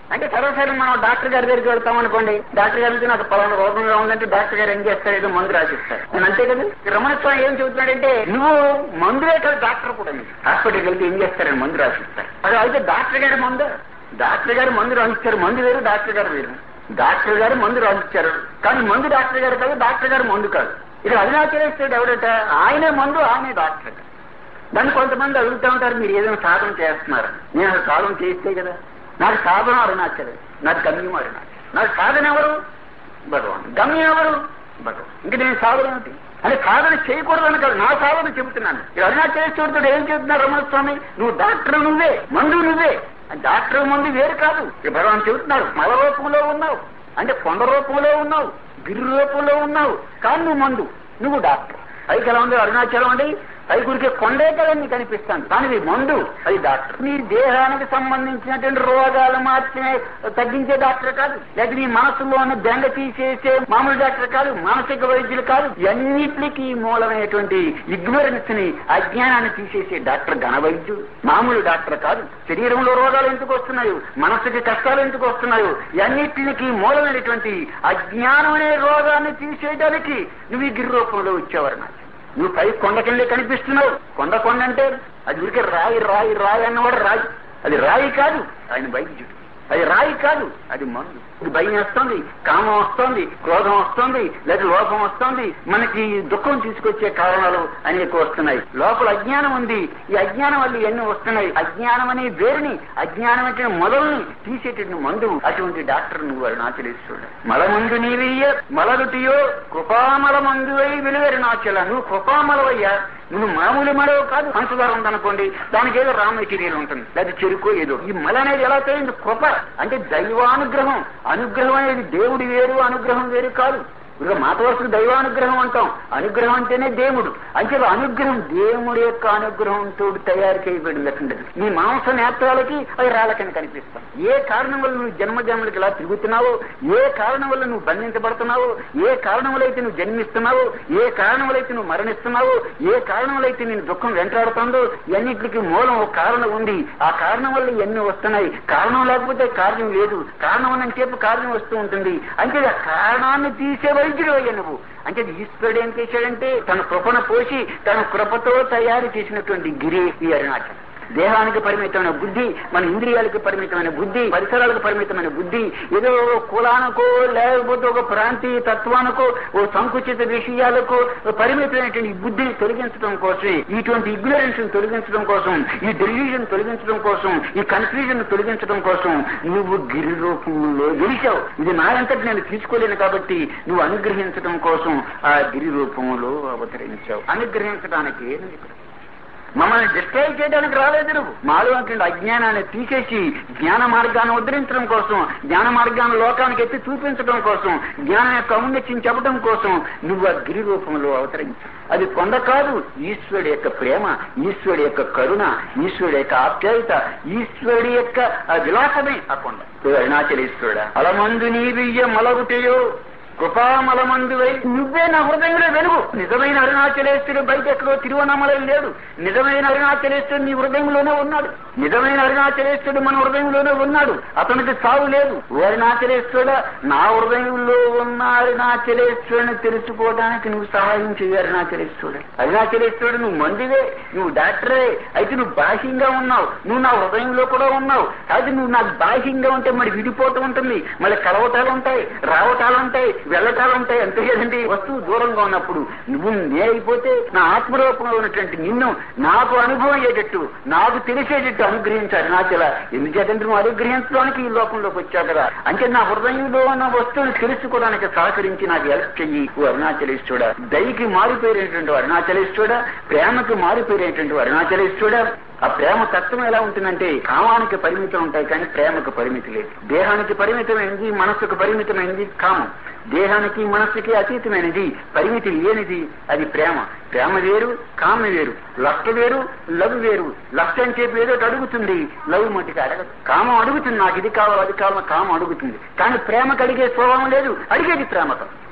అంటే సరాసరి మనం డాక్టర్ గారి దగ్గరికి వెళ్తాం అనుకోండి డాక్టర్ గారికి నాకు పలానా రోగంగా ఉందంటే డాక్టర్ గారు ఏం చేస్తారు ఏదో మందు రాసిస్తారు నేను అంతే కదా ఈ రమణ స్వామి ఏం చెబుతున్నాడంటే నువ్వు మందులే కాదు డాక్టర్ కూడా నీకు. హాస్పిటల్కి వెళ్తే ఏం చేస్తారని మందు రాసిస్తారు అది అయితే డాక్టర్ గారి మందు డాక్టర్ గారు మందు రాసిస్తారు మందు వేరు డాక్టర్ గారు వేరు డాక్టర్ గారు మందు రాసిచ్చారు కానీ మందు డాక్టర్ గారు కాదు డాక్టర్ గారు మందు కాదు ఇది అరుణాచలేశ్వరుడు ఎవడట ఆయనే మందు ఆయనే డాక్టర్ దాన్ని కొంతమంది అడుగుతూ ఉంటారు మీరు ఏదైనా సాధన చేస్తున్నారు నేను అసలు సాధన చేస్తే కదా నాకు సాధన అరుణాచలం నాకు గమ్యం అరుణాచలం నాకు సాధన ఎవరు భగవాన్ గమ్యం ఎవరు భగవాన్ ఇంక నేను సాధన ఏమిటి అంటే సాధన చేయకూడదని కాదు నా సాధన చెబుతున్నాను ఈ అరుణాచలేశ్వరుడు ఏం చెబుతున్నారు రమణ స్వామి నువ్వు డాక్టర్ నువ్వే మందు నువ్వే డాక్టర్ మందు వేరు కాదు ఈ భగవాన్ చెబుతున్నారు మల రూపంలో ఉన్నావు అంటే కొండ రూపంలో ఉన్నావు గిరి రూపంలో ఉన్నావు కానీ నువ్వు మందు నువ్వు డాక్టర్ పైకి ఎలా ఉంది అరుణాచలం అండి పైకి ఉరికే కొండే కదా నీకు కనిపిస్తాను కానీ ఇది మందు అది డాక్టర్ నీ దేహానికి సంబంధించినటువంటి రోగాలు మాత్రమే తగ్గించే డాక్టర్ కాదు లేదా నీ మనసులో ఉన్న బెంగ తీసేసే మామూలు డాక్టర్ కాదు మానసిక వైద్యులు కాదు అన్నిటికీ మూలమైనటువంటి ఇగ్నోరెన్స్ ని అజ్ఞానాన్ని తీసేసే డాక్టర్ ఘన వైద్యుడు మామూలు డాక్టర్ కాదు శరీరంలో రోగాలు ఎందుకు వస్తున్నాయి మనసుకి కష్టాలు ఎందుకు వస్తున్నాయి అన్నిటికి మూలమైనటువంటి అజ్ఞానం అనే రోగాన్ని తీసేయడానికి నువ్వు ఈ గిరి రూపంలో వచ్చేవారు నాకు నువ్వు పై కొండ కిందే కనిపిస్తున్నావు కొండ కొండ అంటే అది ఊరికే రాయి రాయి రాయి అన్నవాడు రాయి అది రాయి కాదు ఆయన వైద్యుడు అది రాయి కాదు అది మందు ఇది భయం వస్తుంది కామం వస్తుంది క్రోధం వస్తుంది లేదా లోపం వస్తుంది మనకి దుఃఖం తీసుకొచ్చే కారణాలు అనేక వస్తున్నాయి లోపల అజ్ఞానం ఉంది ఈ అజ్ఞానం వల్ల ఇవన్నీ వస్తున్నాయి అజ్ఞానం అనే వేరుని అజ్ఞానం అంటే మొదలని తీసేటటువంటి మందు అటువంటి డాక్టర్ నువ్వు అరుణాచలేశ్వరుడు మలమందు నీవయ్య మలరుటియో కృపామల మందువై విలువరుణాచల నువ్వు కృపామలవయ్యా నువ్వు మామూలు మలవ కాదు పంచదార ఉందనుకోండి దానికి ఏదో రా మెటీరియల్ ఉంటుంది లేదా చెరుకు ఏదో ఈ మల అనేది ఎలా తెలియదు కృప అంటే దైవానుగ్రహం అనుగ్రహం అనేది దేవుడి వేరు అనుగ్రహం వేరు కాదు ఇక మాట వరుసకు దైవానుగ్రహం అంటాం అనుగ్రహం అంటేనే దేవుడు అంటే అనుగ్రహం దేవుడి యొక్క అనుగ్రహంతో తయారు చేయబడింది అట్లుండదు నీ మాంస నేత్రాలకి అవి రాళ్ళకని కనిపిస్తాం ఏ కారణం వల్ల నువ్వు జన్మ జన్మలకి ఇలా తిరుగుతున్నావో ఏ కారణం వల్ల నువ్వు బంధించబడుతున్నావో ఏ కారణం వల్ల అయితే నువ్వు జన్మిస్తున్నావో ఏ కారణం వల్ల అయితే నువ్వు మరణిస్తున్నావో ఏ కారణం వల్ల అయితే నేను దుఃఖం వెంటాడుతుందో ఇవన్నిటికి మూలం ఒక కారణం ఉంది ఆ కారణం వల్ల ఇవన్నీ వస్తున్నాయి కారణం లేకపోతే కార్యం లేదు కారణం ఉన్నని చెప్పి కార్యం వస్తూ ఉంటుంది అంటే ఆ కారణాన్ని తీసే వైద్యుడు అయ్యా నువ్వు అంటే ఈశ్వరుడు ఏం చేశాడంటే తన కృపను పోసి తన కృపతో తయారు చేసినటువంటి గిరి ఈ అరుణాచలం దేహానికి పరిమితమైన బుద్ధి మన ఇంద్రియాలకు పరిమితమైన బుద్ధి పరిసరాలకు పరిమితమైన బుద్ధి ఏదో కులానికో లేకపోతే ఒక ప్రాంతీయ తత్వానికో ఓ సంకుచిత విషయాలకు పరిమితమైనటువంటి ఈ బుద్ధిని తొలగించడం కోసమే ఇటువంటి ఇగ్నరెన్స్ తొలగించడం కోసం ఈ డెల్యూజన్ తొలగించడం కోసం ఈ కన్ఫ్యూజన్ తొలగించడం కోసం నువ్వు గిరి రూపంలో గెలిచావు ఇది నా అంతటి నేను తీసుకోలేను కాబట్టి నువ్వు అనుగ్రహించడం కోసం ఆ గిరి రూపంలో అవతరించావు అనుగ్రహించడానికి నువ్వు ఇక్కడ మమ్మల్ని డిస్ట్రాయ్ చేయడానికి రాలేదు నువ్వు మాలో అంటుండే అజ్ఞానాన్ని తీసేసి జ్ఞాన మార్గాన్ని ఉద్ధరించడం కోసం జ్ఞాన మార్గాన్ని లోకానికి ఎత్తి చూపించడం కోసం జ్ఞానం యొక్క ఔన్నత్యం చెప్పడం కోసం నువ్వు ఆ గిరి రూపంలో అవతరించు అది కొండ కాదు ఈశ్వరుడి యొక్క ప్రేమ ఈశ్వరుడి యొక్క కరుణ ఈశ్వరుడి యొక్క ఆప్యాయత ఈశ్వరుడి యొక్క ఆ విలాసమే ఆ కొండ అరుణాచలేశ్వరుడా అలమందు నీ బియ్య మలగుటయో కృపామలమందువై నువ్వే నా హృదయంలో వెలుగు నిజమైన అరుణాచలేశ్వరుడు బయట ఎక్కడో తిరువనమలై లేడు నిజమైన అరుణాచలేశ్వరుడు నీ హృదయంలోనే ఉన్నాడు నిజమైన అరుణాచలేశ్వరుడు మన హృదయంలోనే ఉన్నాడు అతనికి సావు లేదు ఓ అరుణాచలేశ్వరుడు నా హృదయంలో ఉన్న అరుణాచలేశ్వరుని తెలుసుకోవడానికి నువ్వు సహాయం చేయ అరుణాచలేశ్వరుడు అరుణాచలేశ్వరుడు నువ్వు మందివే నువ్వు డాక్టరే అయితే నువ్వు బాహ్యంగా ఉన్నావు నువ్వు నా హృదయంలో కూడా ఉన్నావు అయితే నువ్వు నాకు బాహ్యంగా ఉంటే మరి విడిపోతూ ఉంటుంది మళ్ళీ కలవటాలు ఉంటాయి రావటాలు ఉంటాయి వెళ్ళటాలు ఉంటాయి అంతే కదండి వస్తువు దూరంగా ఉన్నప్పుడు నువ్వు నే అయిపోతే నా ఆత్మరూపంలో ఉన్నటువంటి నిన్ను నాకు అనుభవం అయ్యేటట్టు నాకు తెలిసేటట్టు అనుగ్రహించాడు నాచెల ఎందుచేతంటే నువ్వు అనుగ్రహించడానికి ఈ లోకంలోకి వచ్చావు కదా అంటే నా హృదయంలో ఉన్న వస్తువుని తెలుసుకోవడానికి సహకరించి నాకు హెల్ప్ చెయ్యి ఓ అరుణాచలేశ్వరుడా దయకి మారిపోయినటువంటి అరుణాచలేశ్వరుడా ప్రేమకి మారిపోయినటువంటి అరుణాచలేశ్వరుడా ఆ ప్రేమ తత్వం ఎలా ఉంటుందంటే కామానికి పరిమితం ఉంటాయి కానీ ప్రేమకు పరిమితి లేదు దేహానికి పరిమితమైనది మనస్సుకు పరిమితమైనది కామం దేహానికి మనస్సుకి అతీతమైనది పరిమితి లేనిది అది ప్రేమ ప్రేమ వేరు కామ వేరు లక్ష వేరు లవ్ వేరు లక్ష అని చెప్పి ఏదో ఒకటి అడుగుతుంది లవ్ మట్టికి అడగదు కామం అడుగుతుంది నాకు ఇది కావాలి అది కావాలి కామం అడుగుతుంది కానీ ప్రేమకు అడిగే స్వభావం లేదు అడిగేది ప్రేమతో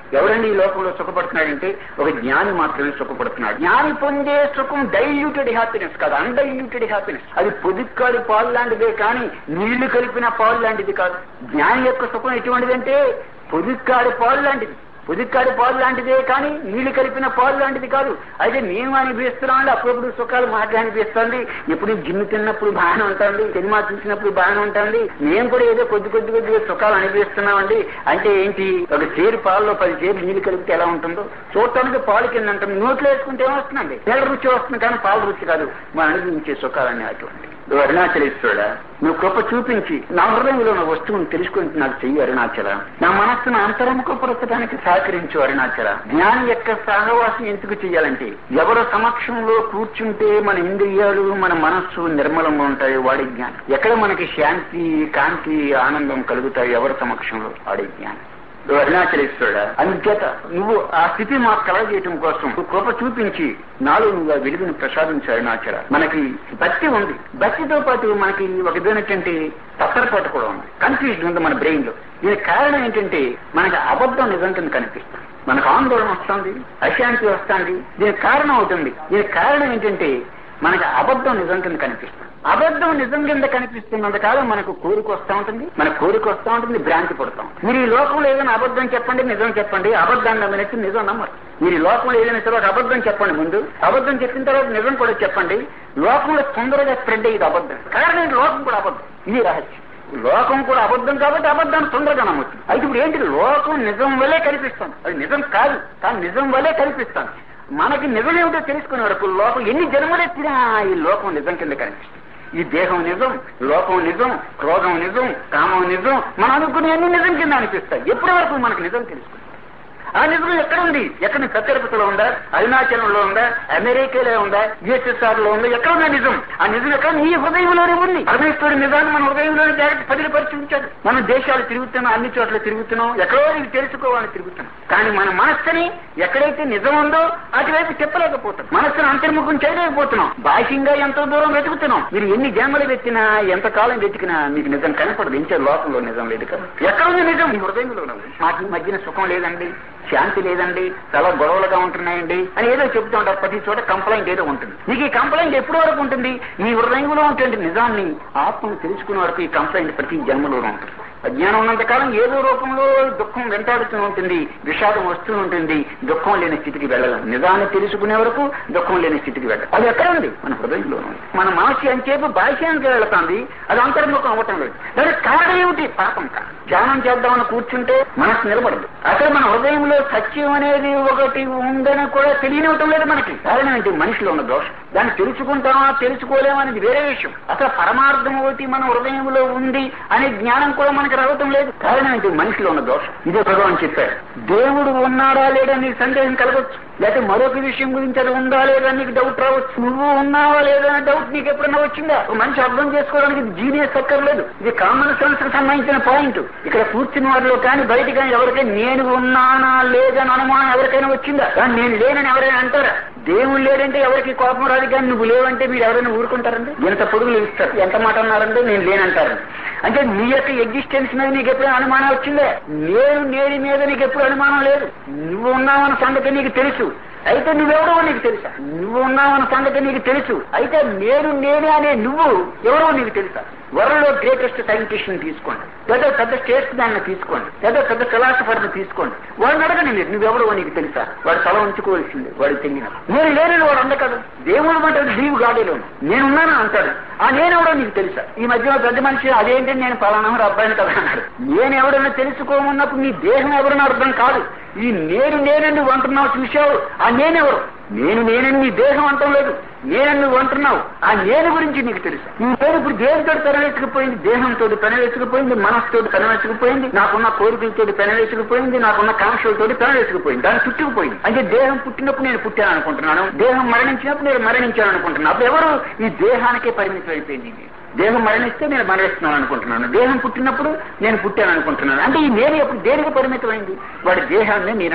ఎవరండి ఈ లోకంలో సుఖపడుతున్నాడంటే ఒక జ్ఞాని మాత్రమే సుఖపడుతున్నాడు జ్ఞాని పొందే సుఖం డైల్యూటెడ్ హ్యాపీనెస్ కాదు అన్డైల్యూటెడ్ హ్యాపీనెస్ అది పొదుక్కాడి పాలు లాంటిదే కానీ నీళ్లు కలిపిన పాలు లాంటిది కాదు జ్ఞాని యొక్క సుఖం ఎటువంటిదంటే పొదుక్కాడి పాలు లాంటిది పొదుక్కాడి పాలు లాంటిదే కానీ నీళ్లు కలిపిన పాలు లాంటిది కాదు అయితే మేము అనిపిస్తున్నాం అప్పుడప్పుడు సుఖాలు మాటలు అనిపిస్తుంది ఎప్పుడు జిమ్ము తిన్నప్పుడు బాగానే ఉంటుంది సినిమా చూసినప్పుడు బాగానే ఉంటుంది మేము కూడా ఏదో కొద్ది కొద్ది కొద్దిగా సుఖాలు అనిపిస్తున్నామండి అంటే ఏంటి ఒక చేరు పాలలో పది చేరు నీళ్లు కలిపితే ఎలా ఉంటుందో చూడటానికి పాలు కింద ఉంటుంది నోట్లో వేసుకుంటే ఏమొస్తుందండి నీళ్ళ రుచి వస్తుంది కానీ పాలు రుచి కాదు మనం అనుభవించే సుఖాలన్నీ అటువంటి నువ్వు అరుణాచలేశ్వరుడా నువ్వు కృప చూపించి నా హృదయంలో ఉన్న వస్తువును తెలుసుకుని నాకు చెయ్యి అరుణాచల నా మనస్సును అంతరముఖపరచడానికి సహకరించు అరుణాచల జ్ఞాని యొక్క సహవాసం ఎందుకు చెయ్యాలంటే ఎవరి సమక్షంలో కూర్చుంటే మన ఇంద్రియాలు మన మనస్సు నిర్మలంగా ఉంటాయి వాడి జ్ఞానం ఎక్కడ మనకి శాంతి కాంతి ఆనందం కలుగుతాయి ఎవరి సమక్షంలో వాడి జ్ఞానం నువ్వు అరుణాచలేశ్వరుడా అందుచేత నువ్వు ఆ స్థితి మాకు కలగజేయటం కోసం నువ్వు కృప చూపించి నాలో నువ్వు ఆ వెలుగును ప్రసాదించు అరుణాచల మనకి భక్తి ఉంది భక్తితో పాటు మనకి ఒక విధమైనటువంటి తత్తరపాటు కూడా ఉంది కన్ఫ్యూజన్ ఉంది మన బ్రెయిన్ లో దీనికి కారణం ఏంటంటే మనకి అబద్ధం నిజం కింద కనిపిస్తుంది మనకు ఆందోళన వస్తుంది అశాంతి వస్తుంది దీనికి కారణం అవుతుంది దీనికి కారణం ఏంటంటే మనకి అబద్ధం నిజం కింద కనిపిస్తుంది అబద్ధం నిజం కింద కనిపిస్తున్నంత కాలం మనకు కోరిక వస్తూ ఉంటుంది మన కోరిక వస్తూ ఉంటుంది భ్రాంతి పడతాం మీరు ఈ లోకంలో ఏదైనా అబద్ధం చెప్పండి నిజం చెప్పండి అబద్ధాన్ని నమ్మినట్టు నిజం నమ్మరు మీరు ఈ లోకంలో ఏదైనా సరే ఒక అబద్ధం చెప్పండి ముందు అబద్ధం చెప్పిన తర్వాత నిజం కూడా చెప్పండి లోకంలో తొందరగా స్ప్రెడ్ అయ్యేది అబద్ధం కారణం ఏంటి? లోకం కూడా అబద్ధం ఇది రహస్యం లోకం కూడా అబద్ధం కాబట్టి అబద్ధాన్ని తొందరగా నమ్మొచ్చు అయితే ఇప్పుడు ఏంటి లోకం నిజం వల్లే కనిపిస్తాం అది నిజం కాదు కానీ నిజం వల్లే కనిపిస్తాం మనకి నిజం ఏమిటో తెలుసుకునే వరకు లోకం ఎన్ని జన్మలెత్తినా ఈ లోకం నిజం కింద కనిపిస్తుంది ఈ దేహం నిజం లోకం నిజం క్రోధం నిజం కామం నిజం మనం అనుకునే అన్ని నిజం కింద అనిపిస్తాయి ఎప్పటి వరకు మనకు నిజం తెలుసుకుంటాం ఆ నిజం ఎక్కడ ఉంది ఎక్కడ సత్యరపతిలో ఉందా అరుణాచలంలో ఉందా అమెరికాలో ఉందా యుఎస్ఎస్ఆర్ లో ఉందా ఎక్కడ ఉందా నిజం ఆ నిజం ఎక్కడ నీ హృదయంలోనే ఉంది పరమేశ్వరుడు నిజాన్ని మన హృదయంలోనే జాగ్రత్త పదిలిపరిచి ఉంచాడు మనం దేశాలు తిరుగుతున్నాం అన్ని చోట్ల తిరుగుతున్నాం ఎక్కడో ఇది తెలుసుకోవాలని తిరుగుతున్నాం కానీ మన మనస్సుని ఎక్కడైతే నిజం ఉందో అటువైపు చెప్పలేకపోతున్నాం మనస్సును అంతర్ముఖం చేయలేకపోతున్నాం బాహ్యంగా ఎంతో దూరం వెతుకుతున్నాం మీరు ఎన్ని జన్మలు వెతికినా ఎంత కాలం వెతికినా మీకు నిజం కనపడదు ఇంచే లోకంలో నిజం లేదు కదా ఎక్కడ ఉంది నిజం మీ హృదయంలో ఉంది మాకు ఈ మధ్యన సుఖం లేదండి శాంతి లేదండి చాలా గొడవలుగా ఉంటున్నాయండి అని ఏదో చెప్తూ ఉంటారు ప్రతి చోట కంప్లైంట్ ఏదో ఉంటుంది మీకు ఈ కంప్లైంట్ ఎప్పటి వరకు ఉంటుంది మీ హృదయంలో ఉంటుంది నిజాన్ని ఆత్మను తెలుసుకునే వరకు ఈ కంప్లైంట్ ప్రతి జన్మలోనూ ఉంటుంది అజ్ఞానం ఉన్నంత కాలం ఏదో రూపంలో దుఃఖం వెంటాడుతూ ఉంటుంది విషాదం వస్తూ ఉంటుంది దుఃఖం లేని స్థితికి వెళ్ళలేం నిజాన్ని తెలుసుకునే వరకు దుఃఖం లేని స్థితికి వెళ్ళదు అది ఎక్కడ ఉంది మన హృదయంలో ఉంది మన మనసు ఎంతసేపు బాహ్యానికి వెళుతుంది అది అంతర్ముఖం అవ్వటం లేదు దానికి కారణం ఏమిటి పాపం కాదు ధ్యానం చేద్దామని కూర్చుంటే మనసు నిలబడదు అసలు మన హృదయంలో సత్యం అనేది ఒకటి ఉందని కూడా తెలియనివ్వటం లేదు మనకి కారణం ఏంటి మనిషిలో ఉన్న దోషం దాన్ని తెలుసుకుంటామా తెలుసుకోలేమనేది వేరే విషయం అసలు పరమార్థం ఒకటి మన హృదయంలో ఉంది అనే జ్ఞానం కూడా మనకి రావటం లేదు కారణం ఏంటి మనిషిలో ఉన్న దోషం ఇదే భగవాన్ చెప్పారు దేవుడు ఉన్నాడా లేడా నీకు సందేహం కలగచ్చు లేకపోతే మరొక విషయం గురించి అది ఉందా లేదా నీకు డౌట్ రావచ్చు నువ్వు ఉన్నావా లేదా అనే డౌట్ నీకు ఎప్పుడన్నా వచ్చిందా ఒక మనిషి అర్థం చేసుకోవడానికి జీనియస్ అక్కర్లేదు ఇది కామన్ సెన్స్ కి సంబంధించిన పాయింట్ ఇక్కడ కూర్చున్న వారిలో కానీ బయట కానీ ఎవరికైనా నేను ఉన్నానా లేదని అనుమానం ఎవరికైనా వచ్చిందా కానీ నేను లేనని ఎవరైనా అంటారా దేవుడు లేడంటే ఎవరికి కోపం రాదు కానీ నువ్వు లేవంటే మీరు ఎవరైనా ఊరుకుంటారండి ఎంత పొడుగులు ఇస్తారు ఎంత మాట అన్నారంటే నేను లేనంటారు అంటే నీ యొక్క ఎగ్జిస్టెన్స్ మీద నీకు ఎప్పుడైనా అనుమానం వచ్చిందే నేను నేడి మీద నీకు ఎప్పుడు అనుమానం లేదు నువ్వు ఉన్నావన్న సంగతి నీకు తెలుసు అయితే నువ్వెవరో నీకు తెలుసా నువ్వు ఉన్నావన్న సంగతి నీకు తెలుసు అయితే నేను నేనే అనే నువ్వు ఎవరో నీకు తెలుసా వరల్డ్ లో గ్రేటెస్ట్ సైంటిస్ట్ ని తీసుకోండి లేదా పెద్ద స్టేట్స్ దాన్ని తీసుకోండి లేదా పెద్ద ఫిలాసఫర్ ని తీసుకోండి వాడిని అడగని మీరు నువ్వెవరో నీకు తెలుసా వాడు తల ఉంచుకోవాల్సిందే వాడు తెలియన నేను లేనని వాడు అంద కదా దేవుడు మాట జీవు గాడిలో నేనున్నాను అంటాడు ఆ నేనెవడో నీకు తెలుసా ఈ మధ్యలో పెద్ద మనిషి అదేంటి నేను పలానా అబ్బాయిని కదా అన్నాడు నేనెవడన్నా తెలుసుకోమన్నప్పుడు నీ దేహం ఎవరన్నా అర్థం కాదు ఈ నేను నేనని నువ్వు అంటున్నావు చూశావు ఆ నేనెవరు నేను నేనని నీ దేహం అంటం లేదు నేనని నువ్వు అంటున్నావు ఆ నేను గురించి నీకు తెలుసు ఈ నేను ఇప్పుడు దేనితో పెనవేసుకుపోయింది దేహంతో పెనవేసుకుపోయింది మనస్సుతో పెనవేసుకుపోయింది నాకున్న కోరికలతో పెనవేసుకుపోయింది నాకున్న కాంక్షలతో పెనవేసుకుపోయింది దాన్ని చుట్టుకుపోయింది అంటే దేహం పుట్టినప్పుడు నేను పుట్టాను అనుకుంటున్నాను దేహం మరణించినప్పుడు నేను మరణించాను అనుకుంటున్నాను అప్పుడు ఎవరు ఈ దేహానికే పరిమితం అయిపోయింది ఇది. దేహం మరణిస్తే నేను మరణిస్తున్నాను అనుకుంటున్నాను దేహం పుట్టినప్పుడు నేను పుట్టాను అనుకుంటున్నాను అంటే ఈ నేను ఎప్పుడు దేనికి పరిమితమైంది వాడి దేహాన్ని నేను అనుకుంటున్నాడు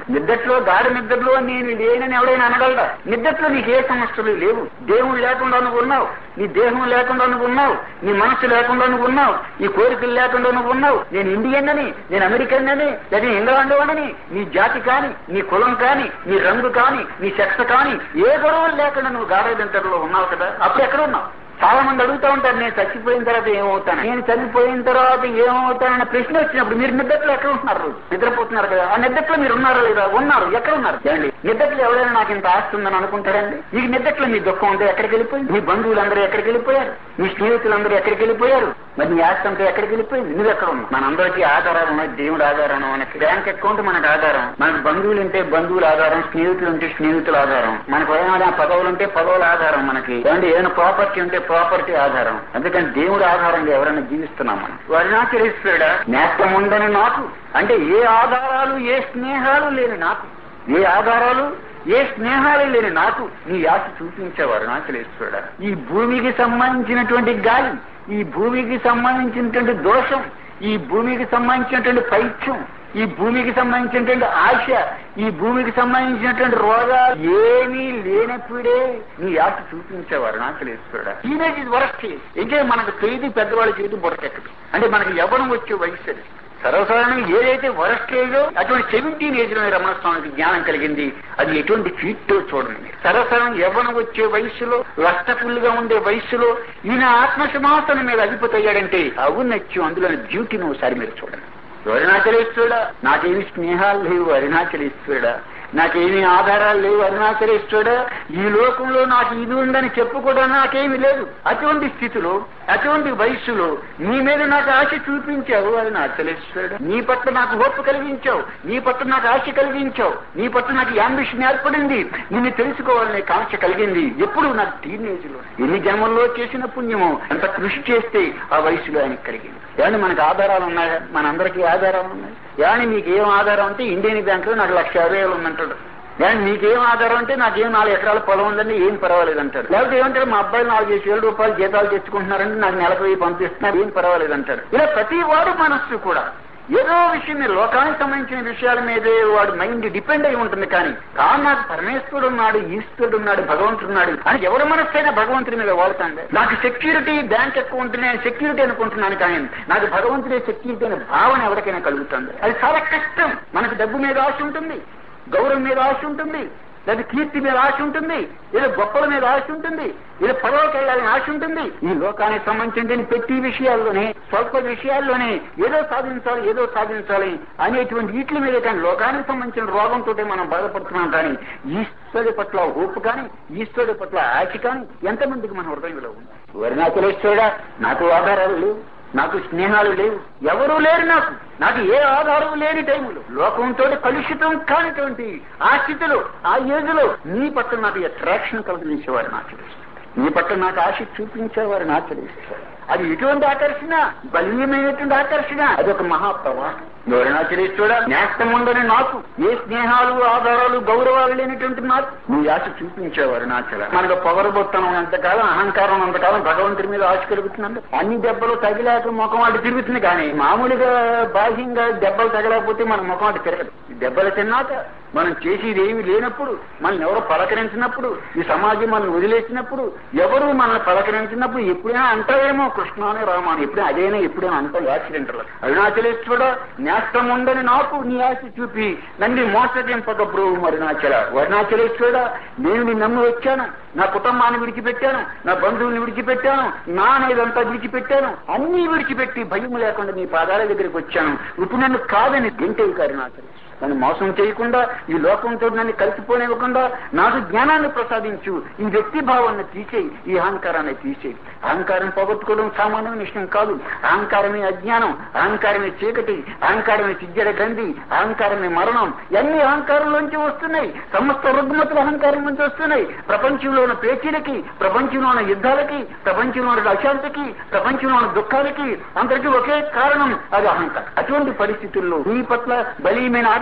నిద్దట్లో గాఢ నిద్రలో నేను లేనని ఎవడైనా అనగలడా నిద్దట్లో నీకు ఏ సమస్యలు లేవు దేవుడు లేకుండా నువ్వు ఉన్నావు నీ దేహం లేకుండా నువ్వు ఉన్నావు నీ మనసు లేకుండా నువ్వు ఉన్నావు ఈ కోరికలు లేకుండా నువ్వు ఉన్నావు నేను ఇండియన్ అని నేను అమెరికన్ అని లేదా ఇంగ్లాండ్ అని నీ జాతి కాని నీ కులం కాని నీ రంగు కాని నీ సెక్స్ కాని ఏ గొడవలు లేకుండా నువ్వు గాఢ నిద్రలో ఉన్నావు కదా అప్పుడు ఎక్కడ ఉన్నావు చాలా మంది అడుగుతూ ఉంటారు నేను చచ్చిపోయిన తర్వాత ఏమవుతాను నేను చనిపోయిన తర్వాత ఏమవుతానన్న ప్రశ్న వచ్చినప్పుడు మీరు నిద్రలో ఎక్కడ ఉంటున్నారు రోజు? నిద్రపోతున్నారు కదా ఆ నిద్రలో మీరు ఉన్నారా లేదా ఉన్నారు ఎక్కడ ఉన్నారు ఏమండి నిద్రలో ఎవరైనా నాకు ఇంత ఆస్తి ఉందని అనుకుంటారండి మీకు నిద్రలో మీ దుఃఖం ఉంటే ఎక్కడికి వెళ్ళిపోయింది మీ బంధువులందరూ ఎక్కడికి వెళ్ళిపోయారు మీ స్నేహితులందరూ ఎక్కడికి వెళ్ళిపోయారు మరి నీ ఆస్తి అంతా ఎక్కడికి వెళ్ళిపోయింది నువ్వు ఎక్కడ ఉన్నావు మనందరికీ ఆధారాలు ఉన్నాయి దేవుడు ఆధారం మనకి బ్యాంక్ అకౌంట్ మనకు ఆధారం మనకు బంధువులు ఉంటే బంధువుల ఆధారం స్నేహితులు ఉంటే స్నేహితుల ఆధారం మనకు ఏమైనా పదవులు ఉంటే పదవుల ఆధారం మనకి ఏమంటే ఏదైనా ప్రాపర్టీ ఉంటే ప్రాపర్టీ ఆధారం అందుకని దేవుడు ఆధారంగా ఎవరైనా జీవిస్తున్నాం మనం అరుణాచలేశ్వరుడా నేస్తం ఉందని నాకు అంటే ఏ ఆధారాలు ఏ స్నేహాలు లేని నాకు ఏ ఆధారాలు ఏ స్నేహాలు లేని నాకు నీ ఆశ చూపించేవారు అరుణాచలేశ్వరుడా ఈ భూమికి సంబంధించినటువంటి గాలి ఈ భూమికి సంబంధించినటువంటి దోషం ఈ భూమికి సంబంధించినటువంటి పైత్యం ఈ భూమికి సంబంధించినటువంటి ఆశ ఈ భూమికి సంబంధించినటువంటి రోగాలు ఏమీ లేనప్పుడే నీ ఆశ చూపించేవారు నాకలేశ్వరుడా టీనేజ్ ఇది వరస్ట్ ఇంకే మనకు చేతి పెద్దవాళ్ళ చేతి బుడకెక్కదు అంటే మనకి యవ్వనం వచ్చే వయసు అది సర్వసాధారణంగా ఏదైతే వరస్ట్ ఏజో అటువంటి సెవెంటీన్ ఏజ్ లో రమణ స్వామికి జ్ఞానం కలిగింది అది ఎటువంటి ఫీట్ చూడండి సర్వసాధారణం యవ్వనం వచ్చే వయసులో లస్టఫుల్ గా ఉండే వయసులో ఈయన ఆత్మసమాసనం మీద అధిపతి అయ్యాడంటే అవునచ్చు అందులోని బ్యూటీని ఒకసారి మీరు చూడండి అరుణాచలేశ్వరుడా నాకేమి స్నేహాలు లేవు అరుణాచలేశ్వరుడా నాకేమీ ఆధారాలు లేవు అరుణాచలేశ్వరుడా ఈ లోకంలో నాకు ఇది ఉందని చెప్పుకోవడం నాకేమీ లేదు అటువంటి స్థితిలో అటువంటి వయస్సులో నీ మీద నాకు ఆశ చూపించావు అరుణాచలేశ్వరుడు నీ పట్ల నాకు హోప్ కలిగించావు నీ పట్ల నాకు ఆశ కలిగించావు నీ పట్ల నాకు యాంబిషన్ ఏర్పడింది నిన్ను తెలుసుకోవాలనే కాంక్ష కలిగింది ఎప్పుడు నాకు టీనేజ్ లో ఎన్ని జన్మల్లో చేసిన పుణ్యమో ఎంత కృషి చేస్తే ఆ వయసులో ఆయనకు కలిగింది ఏమని మనకు ఆధారాలు ఉన్నాయా మనందరికీ ఆధారాలు ఉన్నాయి ఏమని మీకు ఏం ఆధారం అంటే ఇండియన్ బ్యాంక్ లో నాకు లక్ష యాభై వేలు ఉందంటాడు కానీ మీకేం ఆధారం అంటే నాకేం నాలుగు ఎకరాల పొలం ఉందండి ఏం పర్వాలేదు అంటాడు లేకపోతే ఏమంటారు మా అబ్బాయిలు నాలుగు ఐదు వేల రూపాయలు జీతాలు తెచ్చుకుంటున్నారంటే నాకు నెలకు వెయ్యి పంపిస్తున్నారు ఏం పర్వాలేదు అంటాడు ఇలా ప్రతి వాడు మనస్సు కూడా ఏదో విషయం మీద లోకానికి సంబంధించిన విషయాల మీదే వాడు మైండ్ డిపెండ్ అయి ఉంటుంది కానీ తాను నాకు పరమేశ్వరుడు ఉన్నాడు ఈశ్వరుడు ఉన్నాడు భగవంతుడు ఉన్నాడు అని ఎవరి మనస్సైనా భగవంతుడి మీద వాడుతుంది నాకు సెక్యూరిటీ బ్యాంక్ అకౌంట్ నేను సెక్యూరిటీ అనుకుంటున్నాను కానీ నాకు భగవంతుడే సెక్యూరిటీ అనే భావన ఎవరికైనా కలుగుతుంది అది చాలా కష్టం మనకు డబ్బు మీద ఆశ ఉంటుంది గౌరవం మీద ఆశ ఉంటుంది లేదా కీర్తి మీద ఆశ ఉంటుంది ఏదో గొప్పల మీద ఆశ ఉంటుంది ఏదో పదవికి వెళ్ళాలని ఆశ ఉంటుంది ఈ లోకానికి సంబంధించిన ప్రతి విషయాల్లోనే స్వల్ప విషయాల్లోనే ఏదో సాధించాలి ఏదో సాధించాలి అనేటువంటి వీటి మీద కానీ లోకానికి సంబంధించిన రోగంతో మనం బాధపడుతున్నాం కానీ ఈశ్వరుడి పట్ల ఊపు కానీ ఈశ్వరుడి పట్ల ఆశ కానీ ఎంతమందికి మన హృదయంలో ఉంది వరుణాచలేశ్వరుడా నాకు ఆధారాలు లేవు నాకు స్నేహాలు లేవు ఎవరూ లేరు నాకు నాకు ఏ ఆధారం లేని టైములో లోకంతో కలుషితం కానిటువంటి ఆ స్థితిలో ఆ ఏజ్లో నీ పట్ల నాకు అట్రాక్షన్ కలిగించేవారు నాకు తెలుసు నీ పట్ల నాకు ఆశ చూపించేవారు నాకు తెలుసు అది ఎటువంటి ఆకర్షణ బలీయమైనటువంటి ఆకర్షణ అది ఒక మహాప్రవాహం గౌరనాచరేశ్వరుడా నేస్తం ఉందని నాకు ఏ స్నేహాలు ఆధారాలు గౌరవాలు లేనటువంటి నాకు నీ ఆశ చూపించేవారు నాచల మనకు పొగరబొత్తనం ఎంతకాలం అహంకారం అంతకాలం భగవంతుడి మీద ఆశ కలుగుతుందండి అన్ని దెబ్బలు తగిలాక ముఖం అటు తిరుగుతుంది కానీ మామూలుగా బాహ్యంగా దెబ్బలు తగలకపోతే మన ముఖం అటు తిరగదు ఈ దెబ్బలు తిన్నాక మనం చేసేది ఏమి లేనప్పుడు మనల్ని ఎవరో పలకరించినప్పుడు ఈ సమాజం మనల్ని వదిలేసినప్పుడు ఎవరు మనల్ని పలకరించినప్పుడు ఎప్పుడైనా అంటారేమో కృష్ణ అని రామ అని ఎప్పుడైనా అదేనా ఎప్పుడైనా అంటాం యాక్సిడెంట్ అరుణాచలేశ్వరుడు నేస్తం ఉందని నాకు నీ ఆశ చూపి నన్ను మోసగింపక బ్రోవు అరుణాచల అరుణాచలేశ్వరుడా నేను నీ నమ్మి వచ్చాను నా కుటుంబాన్ని విడిచిపెట్టాను నా బంధువుల్ని విడిచిపెట్టాను నా అనేదంతా విడిచిపెట్టాను అన్నీ విడిచిపెట్టి భయం లేకుండా నీ పాదాల దగ్గరికి వచ్చాను ఇప్పుడు నన్ను కాదని గెంటేవి అరుణాచలేశ్వరుడు నన్ను మోసం చేయకుండా ఈ లోకంతో నన్ను కలిసిపోనివ్వకుండా నాకు జ్ఞానాన్ని ప్రసాదించు ఈ వ్యక్తి భావాన్ని తీసేయి ఈ అహంకారాన్ని తీసేయి అహంకారం పోగొట్టుకోవడం సామాన్యమైన విషయం కాదు అహంకారమే అజ్ఞానం అహంకారమే చీకటి అహంకారమే సిగ్గర గంధి అహంకారమే మరణం ఇవన్నీ అహంకారంలోంచి వస్తున్నాయి సమస్త రుగ్మతులు అహంకారం నుంచి వస్తున్నాయి ప్రపంచంలో ఉన్న పేచీలకి ప్రపంచంలో ఉన్న యుద్ధాలకి ప్రపంచంలో ఉన్న అశాంతికి ప్రపంచంలో ఉన్న దుఃఖాలకి అందరికీ ఒకే కారణం అది అహంకారం అటువంటి పరిస్థితుల్లో నీ పట్ల బలీయమైన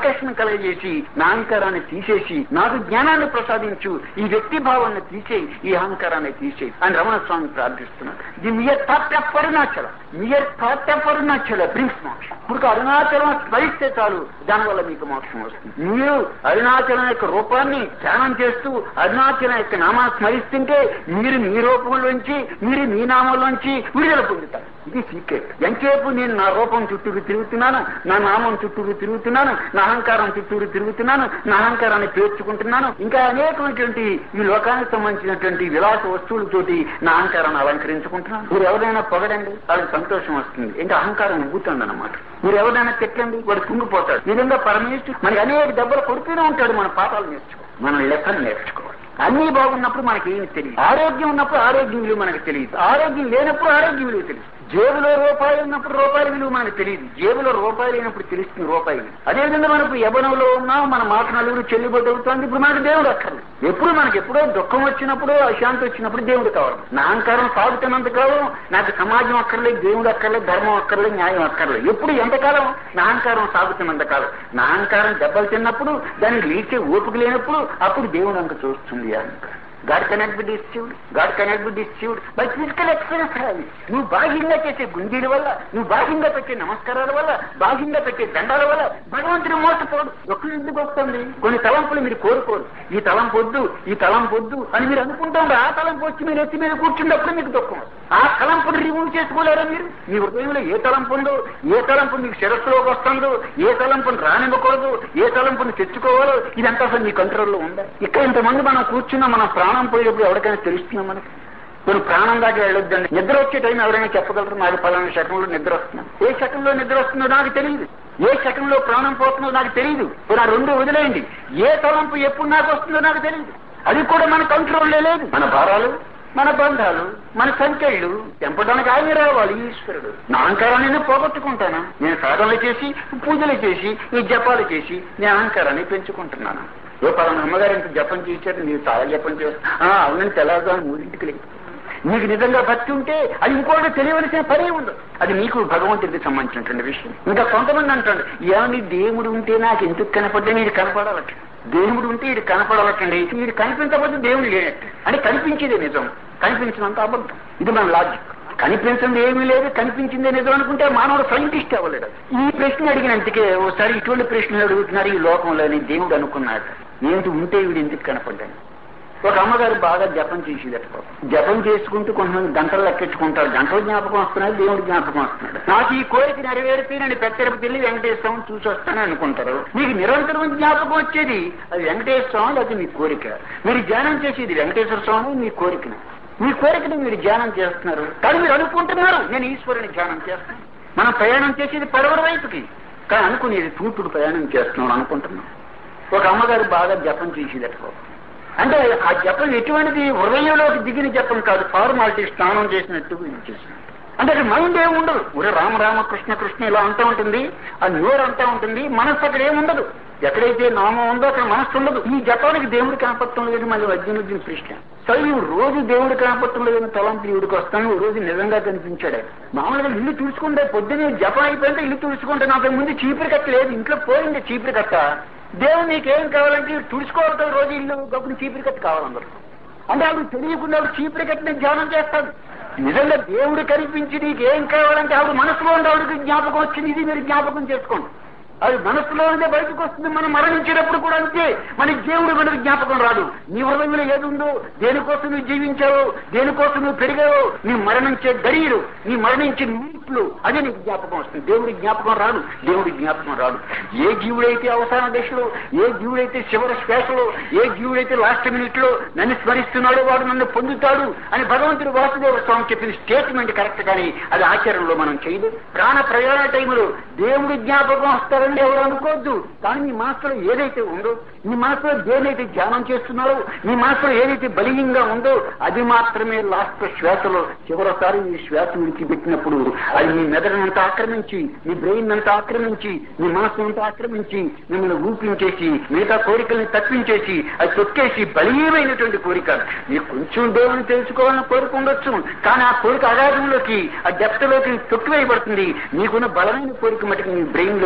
ఆకర్షణ కలగజేసి నా అహంకారాన్ని తీసేసి నాకు జ్ఞానాన్ని ప్రసాదించు ఈ వ్యక్తి భావాన్ని తీసేయి ఈ అహంకారాన్ని తీసేయి అని రమణ స్వామి ప్రార్థిస్తున్నాడు the mere thought of Arunachala mere thought of Arunachala brings మోక్షం ఇప్పుడు అరుణాచలం స్మరిస్తే చాలు దానివల్ల మీకు మోక్షం వస్తుంది మీరు అరుణాచలం యొక్క రూపాన్ని ధ్యానం చేస్తూ అరుణాచలం యొక్క నామాన్ని స్మరిస్తుంటే మీరు మీ రూపంలోంచి మీరు మీ నామంలోంచి విడుదల పొందుతారు ఇది సీక్రెట్ ఎంతసేపు నేను నా రూపం చుట్టూరు తిరుగుతున్నాను నా నామం చుట్టూరు తిరుగుతున్నాను నా అహంకారం చుట్టూరు తిరుగుతున్నాను నా అహంకారాన్ని పేర్చుకుంటున్నాను ఇంకా అనేకమైనటువంటి ఈ లోకానికి సంబంధించినటువంటి విలాస వస్తువులతోటి నా అహంకారాన్ని అలంకరించుకుంటున్నాను మీరు ఎవరైనా పొగడండి వాళ్ళకి సంతోషం వస్తుంది ఇంకా అహంకారం ఉబ్బుతుంది అనమాట మీరు ఎవరైనా తిట్టండి వాడు కుంగిపోతాడు నిజంగా పరమేశ్వరు మనకి అనేక దెబ్బలు కొడుతూనే ఉంటాడు మన పాఠాలు నేర్చుకో మనం లెక్కలు నేర్చుకోవాలి అన్ని బాగున్నప్పుడు మనకి ఏమి తెలియదు ఆరోగ్యం ఉన్నప్పుడు ఆరోగ్యం విలువ మనకు తెలియదు ఆరోగ్యం లేనప్పుడు ఆరోగ్యం విలువ తెలియదు జేబులో రూపాయలు ఉన్నప్పుడు రూపాయల విలువ మనకు తెలియదు జేబులో రూపాయలు లేనప్పుడు తెలుస్తుంది రూపాయి విలువ. అదేవిధంగా మనకు యవనంలో ఉన్నాం మన మాట నలుగురు చెల్లుబడి అవుతుంది ఇప్పుడు మనకు దేవుడు అక్కర్లేదు ఎప్పుడు మనకి ఎప్పుడో దుఃఖం వచ్చినప్పుడు అశాంతి వచ్చినప్పుడు దేవుడు కావాలి నా అహంకారం సాగుతున్నంత కాలం నాకు సమాజం అక్కర్లేదు దేవుడు అక్కర్లేదు ధర్మం అక్కర్లేదు న్యాయం అక్కర్లేదు ఎప్పుడు ఎంతకాలం నా అహంకారం సాగుతున్నంత కాలం నా అహంకారం దెబ్బలు తిన్నప్పుడు దాన్ని లేచే ఓపిక లేనప్పుడు అప్పుడు దేవుడు అంక చూస్తుంది ఆ అహంకారం God cannot be deduced God cannot be deduced by physical experience have నువ్వు బాహ్యంగా చేసే గుంజీల వల్ల నువ్వు బాహ్యంగా పెట్టే నమస్కారాల వల్ల బాహ్యంగా పెట్టే దండాల వల్ల భగవంతుడు మోసపోడు ఒక్కరు ఎందుకు వస్తుంది కొన్ని తలంపులు మీరు కోరుకోరు ఈ తలంపు వద్దు ఈ తలంపు వద్దు అని మీరు అనుకుంటారు ఆ తలంపు వచ్చి మీరు ఎత్తి మీద కూర్చున్నప్పుడు మీకు దుఃఖం వస్తుంది. ఆ తలంపుని రిమూవ్ చేసుకోలేరా మీరు మీ హృదయంలో ఏ తలంపు ఉందో ఏ తలంపు మీకు శిరస్సులోకి వస్తుందో ఏ తలంపుని రానివ్వకూడదు ఏ తలంపుని తెచ్చుకోవాలో ఇదంతా అసలు మీ కంట్రోల్లో ఉందా ఇక్కడ ఇంతమంది మనం కూర్చున్నా మనం ప్రాణం పోయేటప్పుడు ఎవరికైనా తెలుస్తుందా మనకి మీరు ప్రాణం దాకా వెళ్ళొద్దండి నిద్ర వచ్చే టైం ఎవరైనా చెప్పగలరు నాకు పలానా శకంలో నిద్ర వస్తున్నాను ఏ శకంలో నిద్ర వస్తుందో నాకు తెలియదు ఏ శకంలో ప్రాణం పోతుందో నాకు తెలియదు నా రెండు వదిలేయండి ఏ తలంపు ఎప్పుడు నాకు వస్తుందో నాకు తెలియదు అది కూడా మన కంట్రోల్లో లేదు మన భారాలు మన బంధాలు మన సంఖ్యలు తెంపడానికి ఆయన రావాలి ఈశ్వరుడు నా అహంకారాన్ని నేను పోగొట్టుకుంటాను నేను సాధనలు చేసి పూజలు చేసి ఈ జపాలు చేసి నేను అహంకారాన్ని పెంచుకుంటున్నాను ఏ పలానా అమ్మగారు ఇంత జపం చేశారు మీరు చాలా జపం చేస్తా అవునంటే తెలవదు అని మూడింటికి లేదు మీకు నిజంగా భక్తి ఉంటే అది ఇంకోటి తెలియవలసిన పనే ఉండదు అది మీకు భగవంతుడికి సంబంధించినటువంటి విషయం ఇంకా కొంతమంది అంటాడు ఏమని దేవుడు ఉంటే నాకు ఎందుకు కనపడ్డా మీరు కనపడాలట దేవుడు ఉంటే ఇది కనపడాలటండి వీడు కనిపించకపోతే దేవుడు లేనట్టు అని కనిపించేదే నిజం కనిపించినంత అబద్ధం ఇది మన లాజిక్ కనిపించింది ఏమీ లేదు కనిపించిందే నిజం అనుకుంటే మానవుడు సైంటిస్ట్ అవ్వలేడు ఈ ప్రశ్న అడిగినందుకే ఓసారి ఇటువంటి ప్రశ్నలు అడుగుతున్నారు ఈ లోకంలోని దేవుడు అనుకున్నాడు ఏంటి ఉంటే వీడు ఎందుకు కనపడ్డాను ఒక అమ్మగారు బాగా జపం చేసేదట పాపం. జపం చేసుకుంటూ కొంతమంది గంటలు లెక్కించుకుంటారు గంటలు జ్ఞాపకం వస్తున్నాడు దేవుడు జ్ఞాపకం వస్తున్నాడు నాకు ఈ కోరిక నెరవేరితే నేను పెద్దరపు వెళ్ళి వెంకటేశ్వరం చూసి వస్తాను అనుకుంటారు మీకు నిరంతరం జ్ఞాపకం వచ్చేది అది వెంకటేశ్వర స్వామి అది మీ కోరిక మీరు ధ్యానం చేసేది వెంకటేశ్వర స్వామి మీ కోరికను మీ కోరికను మీరు ధ్యానం చేస్తున్నారు కానీ మీరు అనుకుంటున్నారు నేను ఈశ్వరుని ధ్యానం చేస్తాను మనం ప్రయాణం చేసేది పడవల వైపుకి కానీ అనుకునేది తూర్పుడు ప్రయాణం చేస్తున్నాం అనుకుంటున్నాం ఒక అమ్మగారు బాగా జపం చేసేదట పాపం. అంటే ఆ జపం ఎటువంటిది హృదయంలోకి దిగిన జపం కాదు ఫార్మాలిటీ స్నానం చేసినట్టు ఇది చేసినట్టు అంటే అక్కడ మైండ్ ఏమి ఉండదు ఒరే రామ రామ కృష్ణ కృష్ణ ఇలా అంటూ ఉంటుంది ఆ నోరు అంటూ ఉంటుంది మనస్సు అక్కడ ఏముండదు ఎక్కడైతే నామం ఉందో అక్కడ మనస్సు ఉండదు ఈ జపానికి దేవుడు కనపడటం లేదు మళ్ళీ వజ్జనుద్దీన్ కృష్ణ సరే ఈ రోజు దేవుడు కనపడటం లేదని తలంపు ఈవిడికి వస్తాను ఈ రోజు నిజంగా కనిపించాడు ఆయన. మామూలుగా ఇల్లు తుడుచుకుంటే పొద్దునే జపం అయిపోయింటే ఇల్లు తుడుచుకుంటే నాకు ముందు చీపురు కట్ట లేదు ఇంట్లో పోయింది చీపురు కట్ట దేవుడు నీకేం కావాలంటే తుడుచుకోవడం రోజు ఇల్లు గప్పుడు చీపురు కట్ట కావాలందరూ అంటే ఆవిడ తెలియకుండా ఆవిడ చీపురు కట్టిన ధ్యానం చేస్తాడు నిజంగా దేవుడు కనిపించి నీకు ఏం కావాలంటే ఆవిడ మనసులో ఉండి ఆవిడకి జ్ఞాపకం వచ్చింది ఇది మీరు జ్ఞాపకం చేసుకోండి అది మనసులో ఉండే బయటకు వస్తుంది మనం మరణించేటప్పుడు కూడా అంతే మనకి దేవుడు మనకి జ్ఞాపకం రాదు నీ హృదయంలో ఏది ఉందో దేనికోసం నువ్వు జీవించావో దేనికోసం నువ్వు పెరిగావో నీ మరణించే గడియలు నీ మరణించే మినిట్లు అదే నీకు జ్ఞాపకం వస్తుంది దేవుడి జ్ఞాపకం రాదు దేవుడి జ్ఞాపకం రాదు ఏ జీవుడైతే అవసాన దశలో ఏ జీవుడైతే చివరి శ్వాసలో ఏ జీవుడైతే లాస్ట్ మినిట్ లో నన్ను స్మరిస్తున్నాడో వాడు నన్ను పొందుతాడు అని భగవంతుడు వాసుదేవ స్వామి చెప్పిన స్టేట్మెంట్ కరెక్ట్ కానీ అది ఆచరణలో మనం చేయలేదు ప్రాణ ప్రయాణ టైంలో దేవుడి జ్ఞాపకం వస్తారని ఎవరు అనుకోవద్దు కానీ మీ మనసులో ఏదైతే ఉందో మీ మనసులో దేనైతే ధ్యానం చేస్తున్నారో మీ మనసులో ఏదైతే బలీయంగా ఉందో అది మాత్రమే లాస్ట్ శ్వాసలో చివరిసారి ఈ శ్వాస విడిచిపెట్టినప్పుడు అది మీ మెదడునంతా ఆక్రమించి మీ బ్రెయిన్ అంతా ఆక్రమించి మీ మనసు అంతా ఆక్రమించి మిమ్మల్ని ఊపించేసి మిగతా కోరికల్ని తప్పించేసి అది తొక్కేసి బలీయమైనటువంటి కోరిక మీరు కొంచెం దేవుని తెలుసుకోవాలని కోరిక ఉండొచ్చు కానీ ఆ కోరిక అగాధంలోకి ఆ డెప్త్లోకి తొక్కివేయబడుతుంది మీకున్న బలమైన కోరిక మటుకు మీ బ్రెయిన్ లోకి వచ్చి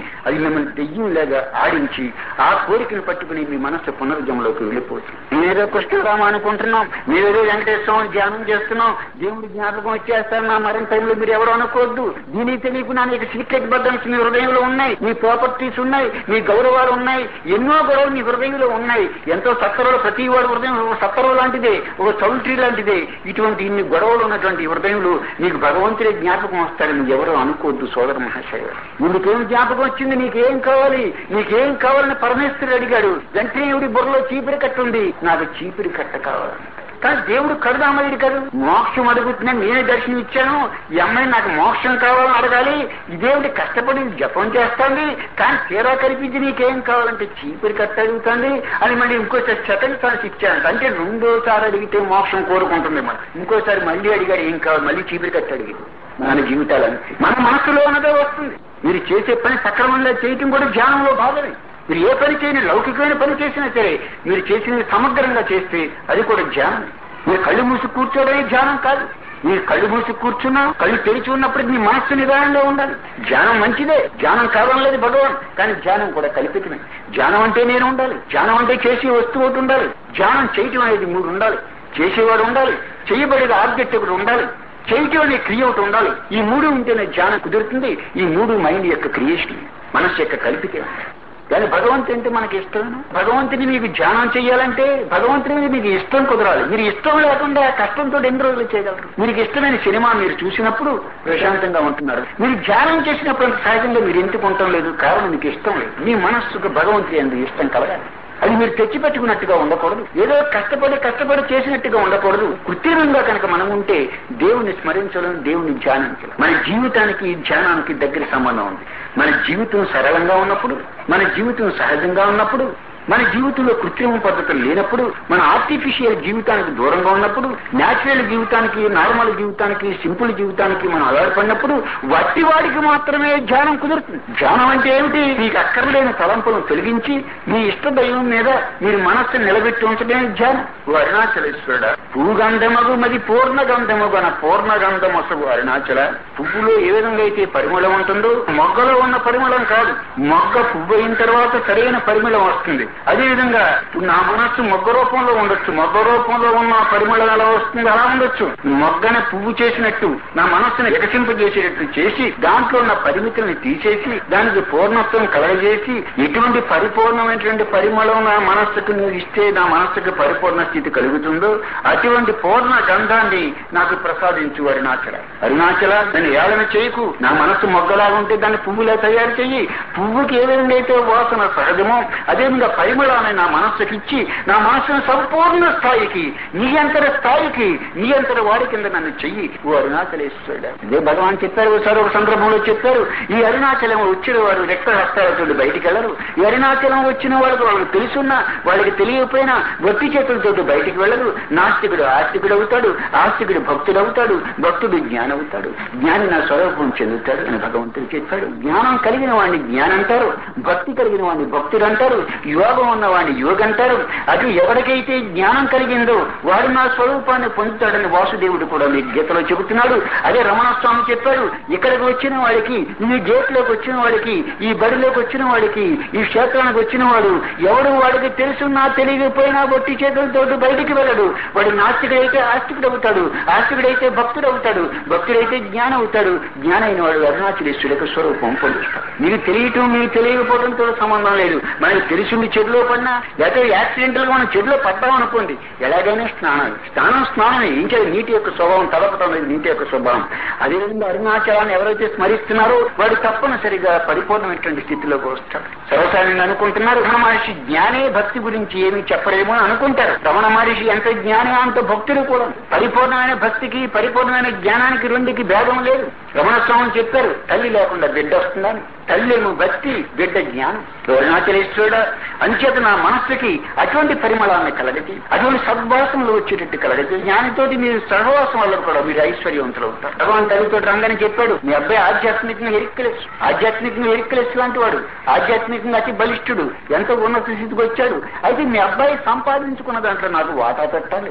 అది మిమ్మల్ని దెయ్యంలాగా ఆడించి ఆ కోరికను పట్టుకుని మీ మనస్సు పునర్జంలోకి వెళ్ళిపోతుంది నేనేదో కృష్ణరామ అనుకుంటున్నాం మీరేదో వెంకటేశ్వరం ధ్యానం చేస్తున్నాం దేవుడి జ్ఞాపకం వచ్చేస్తారు నా మరణ టైంలో మీరు ఎవరు అనుకోవద్దు దీనికి తెలియకుండా నీకు సీక్రెట్ బటన్స్ మీ హృదయంలో ఉన్నాయి మీ ప్రాపర్టీస్ ఉన్నాయి మీ గౌరవాలు ఉన్నాయి ఎన్నో గొడవలు మీ హృదయంలో ఉన్నాయి ఎంతో సత్తరలో ప్రతి వాడి హృదయం ఒక సత్తరం లాంటిదే ఒక చౌల్ట్రీ లాంటిదే ఇటువంటి ఇన్ని గొడవలు ఉన్నటువంటి హృదయంలో నీకు భగవంతుడే జ్ఞాపకం వస్తాడు నువ్వు ఎవరో అనుకోవద్దు సోదర మహాశయ నీకేం జ్ఞాపకం వచ్చింది నీకేం కావాలి నీకేం కావాలని పరమేశ్వరుడు అడిగాడు వెంటనే ఎవడి బుర్రలో చీపిరి కట్ట ఉంది నాకు చీపిరి కట్ట కావాలి కానీ దేవుడు కరుదామయ్యుడు కాదు మోక్షం అడుగుతున్నా నేనే దర్శనం ఇచ్చాను ఈ అమ్మాయి నాకు మోక్షం కావాలని అడగాలి ఇదేమిటి కష్టపడి జపం చేస్తుంది కానీ తీరా కల్పించి నీకేం కావాలంటే చీపిరి కట్ట అడుగుతుంది అని మళ్ళీ ఇంకోసారి సెకండ్ ఛాన్స్ ఇచ్చాను అంటే రెండోసారి అడిగితే మోక్షం కోరుకుంటుంది మనం ఇంకోసారి మళ్ళీ అడిగాడు ఏం కావాలి మళ్ళీ చీపిరి కట్ట అడిగింది మన జీవితాలని మన మనసులో ఉన్నదే వస్తుంది మీరు చేసే పని సక్రమంగా చేయటం కూడా ధ్యానంలో భాగమే మీరు ఏ పని చేయని లౌకికమైన పని చేసినా సరే మీరు చేసినది సమగ్రంగా చేస్తే అది కూడా ధ్యానం మీరు కళ్ళు మూసి కూర్చోవడమే ధ్యానం కాదు మీరు కళ్ళు మూసి కూర్చున్నా కళ్ళు తెరిచి ఉన్నప్పుడు మీ మనస్సు నిదానంలో ఉండాలి ధ్యానం మంచిదే ధ్యానం కావాలలేదు భగవాన్ కానీ ధ్యానం కూడా కల్పితమే ధ్యానం అంటే నేను ఉండాలి ధ్యానం అంటే చేసే వస్తువు ఒకటి ఉండాలి ధ్యానం చేయటం అనేది మూడు ఉండాలి చేసేవాడు ఉండాలి చేయబడేది ఆబ్జెక్ట్ ఒకటి ఉండాలి చేయటం అనే క్రియ ఒకటి ఉండాలి ఈ మూడు ఉంటేనే ధ్యానం కుదురుతుంది ఈ మూడు మైండ్ యొక్క క్రియేషన్ మనస్సు యొక్క కల్పితం కానీ భగవంతుడు అంటే మనకి ఇష్టం భగవంతుని మీకు ధ్యానం చేయాలంటే భగవంతుని మీద మీకు ఇష్టం కుదరాలి మీరు ఇష్టం లేకుండా కష్టంతో ఎన్ని రోజులు చేయగలరు మీకు ఇష్టమైన సినిమా మీరు చూసినప్పుడు ప్రశాంతంగా ఉంటున్నారు మీరు ధ్యానం చేసినప్పుడు అంత సహజంగా మీరు ఎందుకు ఉండటం లేదు కారణం మీకు ఇష్టం లేదు మీ మనస్సుకు భగవంతుడి ఎందుకు ఇష్టం కలగాలి అది మీరు తెచ్చిపెట్టుకున్నట్టుగా ఉండకూడదు ఏదో కష్టపడి కష్టపడి చేసినట్టుగా ఉండకూడదు కృత్రిమంగా కనుక మనం ఉంటే దేవుని స్మరించడం దేవుని ధ్యానించడం మన జీవితానికి ధ్యానానికి దగ్గర సంబంధం ఉంది మన జీవితం సరళంగా ఉన్నప్పుడు మన జీవితం సహజంగా ఉన్నప్పుడు మన జీవితంలో కృత్రిమ పద్ధతులు లేనప్పుడు మన ఆర్టిఫిషియల్ జీవితానికి దూరంగా ఉన్నప్పుడు న్యాచురల్ జీవితానికి నార్మల్ జీవితానికి సింపుల్ జీవితానికి మనం ఆధారపడినప్పుడు వట్టి వాడికి మాత్రమే ధ్యానం కుదురుతుంది ధ్యానం అంటే ఏమిటి మీకు అక్కర్లేని తలంపులను తొలగించి మీ ఇష్ట దైవం మీద మీరు మనస్సును నిలబెట్టి ఉంచడమే ధ్యానం ఓ అరుణాచలేశ్వరుడ పువ్వు గంధమగు మది పూర్ణ గంధమగు అన్న పూర్ణ గంధమసగు అరుణాచల పువ్వులో ఏ విధంగా అయితే పరిమళం ఉంటుందో మొగ్గలో ఉన్న పరిమళం కాదు మొగ్గ పువ్వు అయిన తర్వాత సరైన పరిమళం వస్తుంది అదేవిధంగా నా మనస్సు మొగ్గ రూపంలో ఉండొచ్చు మొగ్గ రూపంలో ఉన్న పరిమళం ఎలా వస్తుంది అలా ఉండొచ్చు మొగ్గని పువ్వు చేసినట్టు నా మనస్సును వికసింపజేసేటట్టు చేసి దాంట్లో ఉన్న పరిమితుల్ని తీసేసి దానికి పూర్ణత్వం కలగజేసి ఎటువంటి పరిపూర్ణమైనటువంటి పరిమళం నా మనస్సుకు నువ్వు ఇస్తే నా మనస్సుకు పరిపూర్ణ స్థితి కలుగుతుందో అటువంటి పూర్ణ గంధాన్ని నాకు ప్రసాదించు అరుణాచల అరుణాచల దాన్ని ఏదన చేయకు నా మనస్సు మొగ్గలాగా ఉంటే దాన్ని పువ్వులా తయారు చెయ్యి పువ్వుకి ఏ విధంగా అయితే వాసన సహజమో అదేవిధంగా పరిమళాన్ని నా మనస్సుకి ఇచ్చి నా మనస్సును సంపూర్ణ స్థాయికి నీ అంతర స్థాయికి నీ అంతర వాడి కింద నన్ను చెయ్యి ఓ అరుణాచలేశ్వరుడు ఇదే భగవాన్ చెప్పారు ఒకసారి ఒక సందర్భంలో చెప్పారు ఈ అరుణాచలం వచ్చిన వారు రెక్క హస్తాలతో బయటికి వెళ్ళరు ఈ అరుణాచలం వచ్చిన వాళ్ళకి వాళ్ళకి తెలుసున్నా వాళ్ళకి తెలియకపోయినా వట్టి చేతులతో బయటికి వెళ్ళరు నాస్తికుడు ఆస్తికుడు అవుతాడు ఆస్తికుడు భక్తుడు అవుతాడు భక్తుడు జ్ఞానం అవుతాడు జ్ఞాని నా స్వరూపం చెందుతాడు అని భగవంతుడు చెప్పాడు జ్ఞానం కలిగిన వాడిని జ్ఞానం అంటారు భక్తి కలిగిన వాడిని భక్తుడు అంటారు యోగం ఉన్న వాడిని యోగ అంటారు అటు ఎవరికైతే జ్ఞానం కలిగిందో వాడు నా స్వరూపాన్ని పొందుతాడని వాసుదేవుడు కూడా మీ గీతలో చెబుతున్నాడు అదే రమణ స్వామి చెప్పాడు ఇక్కడికి వచ్చిన వాడికి ఈ గేట్లోకి వచ్చిన వాడికి ఈ బడిలోకి వచ్చిన వాడికి ఈ క్షేత్రానికి వచ్చిన వాడు ఎవడు వాడికి తెలుసున్నా తెలియకపోయినా బొట్టి చేతులతో బయటికి వెళ్ళడు వాడు నాస్తికుడైతే ఆస్తికుడు అవుతాడు ఆస్తికుడైతే భక్తుడు అవుతాడు భక్తుడైతే జ్ఞానం అవుతాడు జ్ఞానైన వాడు అరుణాచలేశ్వరుడు యొక్క స్వరూపం పొందుతాడు మీకు తెలియటం మీకు తెలియకపోవడంతో సంబంధం లేదు మనకి తెలిసింది చెడులో పడినా లేకపోతే యాక్సిడెంటల్ గా మనం చెడులో పడ్డాం అనుకోండి ఎలాగైనా స్నానం స్నానం స్నానం ఏం చేయాలి నీటి యొక్క స్వభావం తలపటం అనేది నీటి యొక్క స్వభావం అదేవిధంగా అరుణాచలాన్ని ఎవరైతే స్మరిస్తున్నారో వాడు తప్పనిసరిగా పరిపూర్ణమైనటువంటి స్థితిలోకి వస్తాడు సర్వసాధారణంగా అనుకుంటున్నారు రమణ మహర్షి జ్ఞానే భక్తి గురించి ఏమీ చెప్పరేమో అని అనుకుంటారు రమణ మహర్షి ఎంత జ్ఞానం అంత భక్తుడు కూడా పరిపూర్ణమైన భక్తికి పరిపూర్ణమైన జ్ఞానానికి రెండుకి భేదం లేదు రమణ స్వామి చెప్పారు తల్లి లేకుండా బిడ్డ వస్తుందని తల్లేమో భక్తి బిడ్డ జ్ఞానం అరుణాచలేశ్వరుడు అంచేత నా మనస్సుకి అటువంటి పరిమళాన్ని కలగతి అటువంటి సద్వాసనలు వచ్చేటట్టు కలగతి జ్ఞానితోటి మీరు సహవాసం వల్ల కూడా మీరు ఐశ్వర్యవంతులు అవుతారు భగవాన్ తల్లితో రంగని చెప్పాడు మీ అబ్బాయి ఆధ్యాత్మికంగా ఎరిక్కలేసు ఆధ్యాత్మికంగా ఎరిక్కలేసు లాంటి వాడు ఆధ్యాత్మికంగా అతి బలిష్ఠుడు ఎంతో ఉన్నత స్థితికి వచ్చాడు అయితే మీ అబ్బాయి సంపాదించుకున్న దాంట్లో నాకు వాటా పెట్టాలి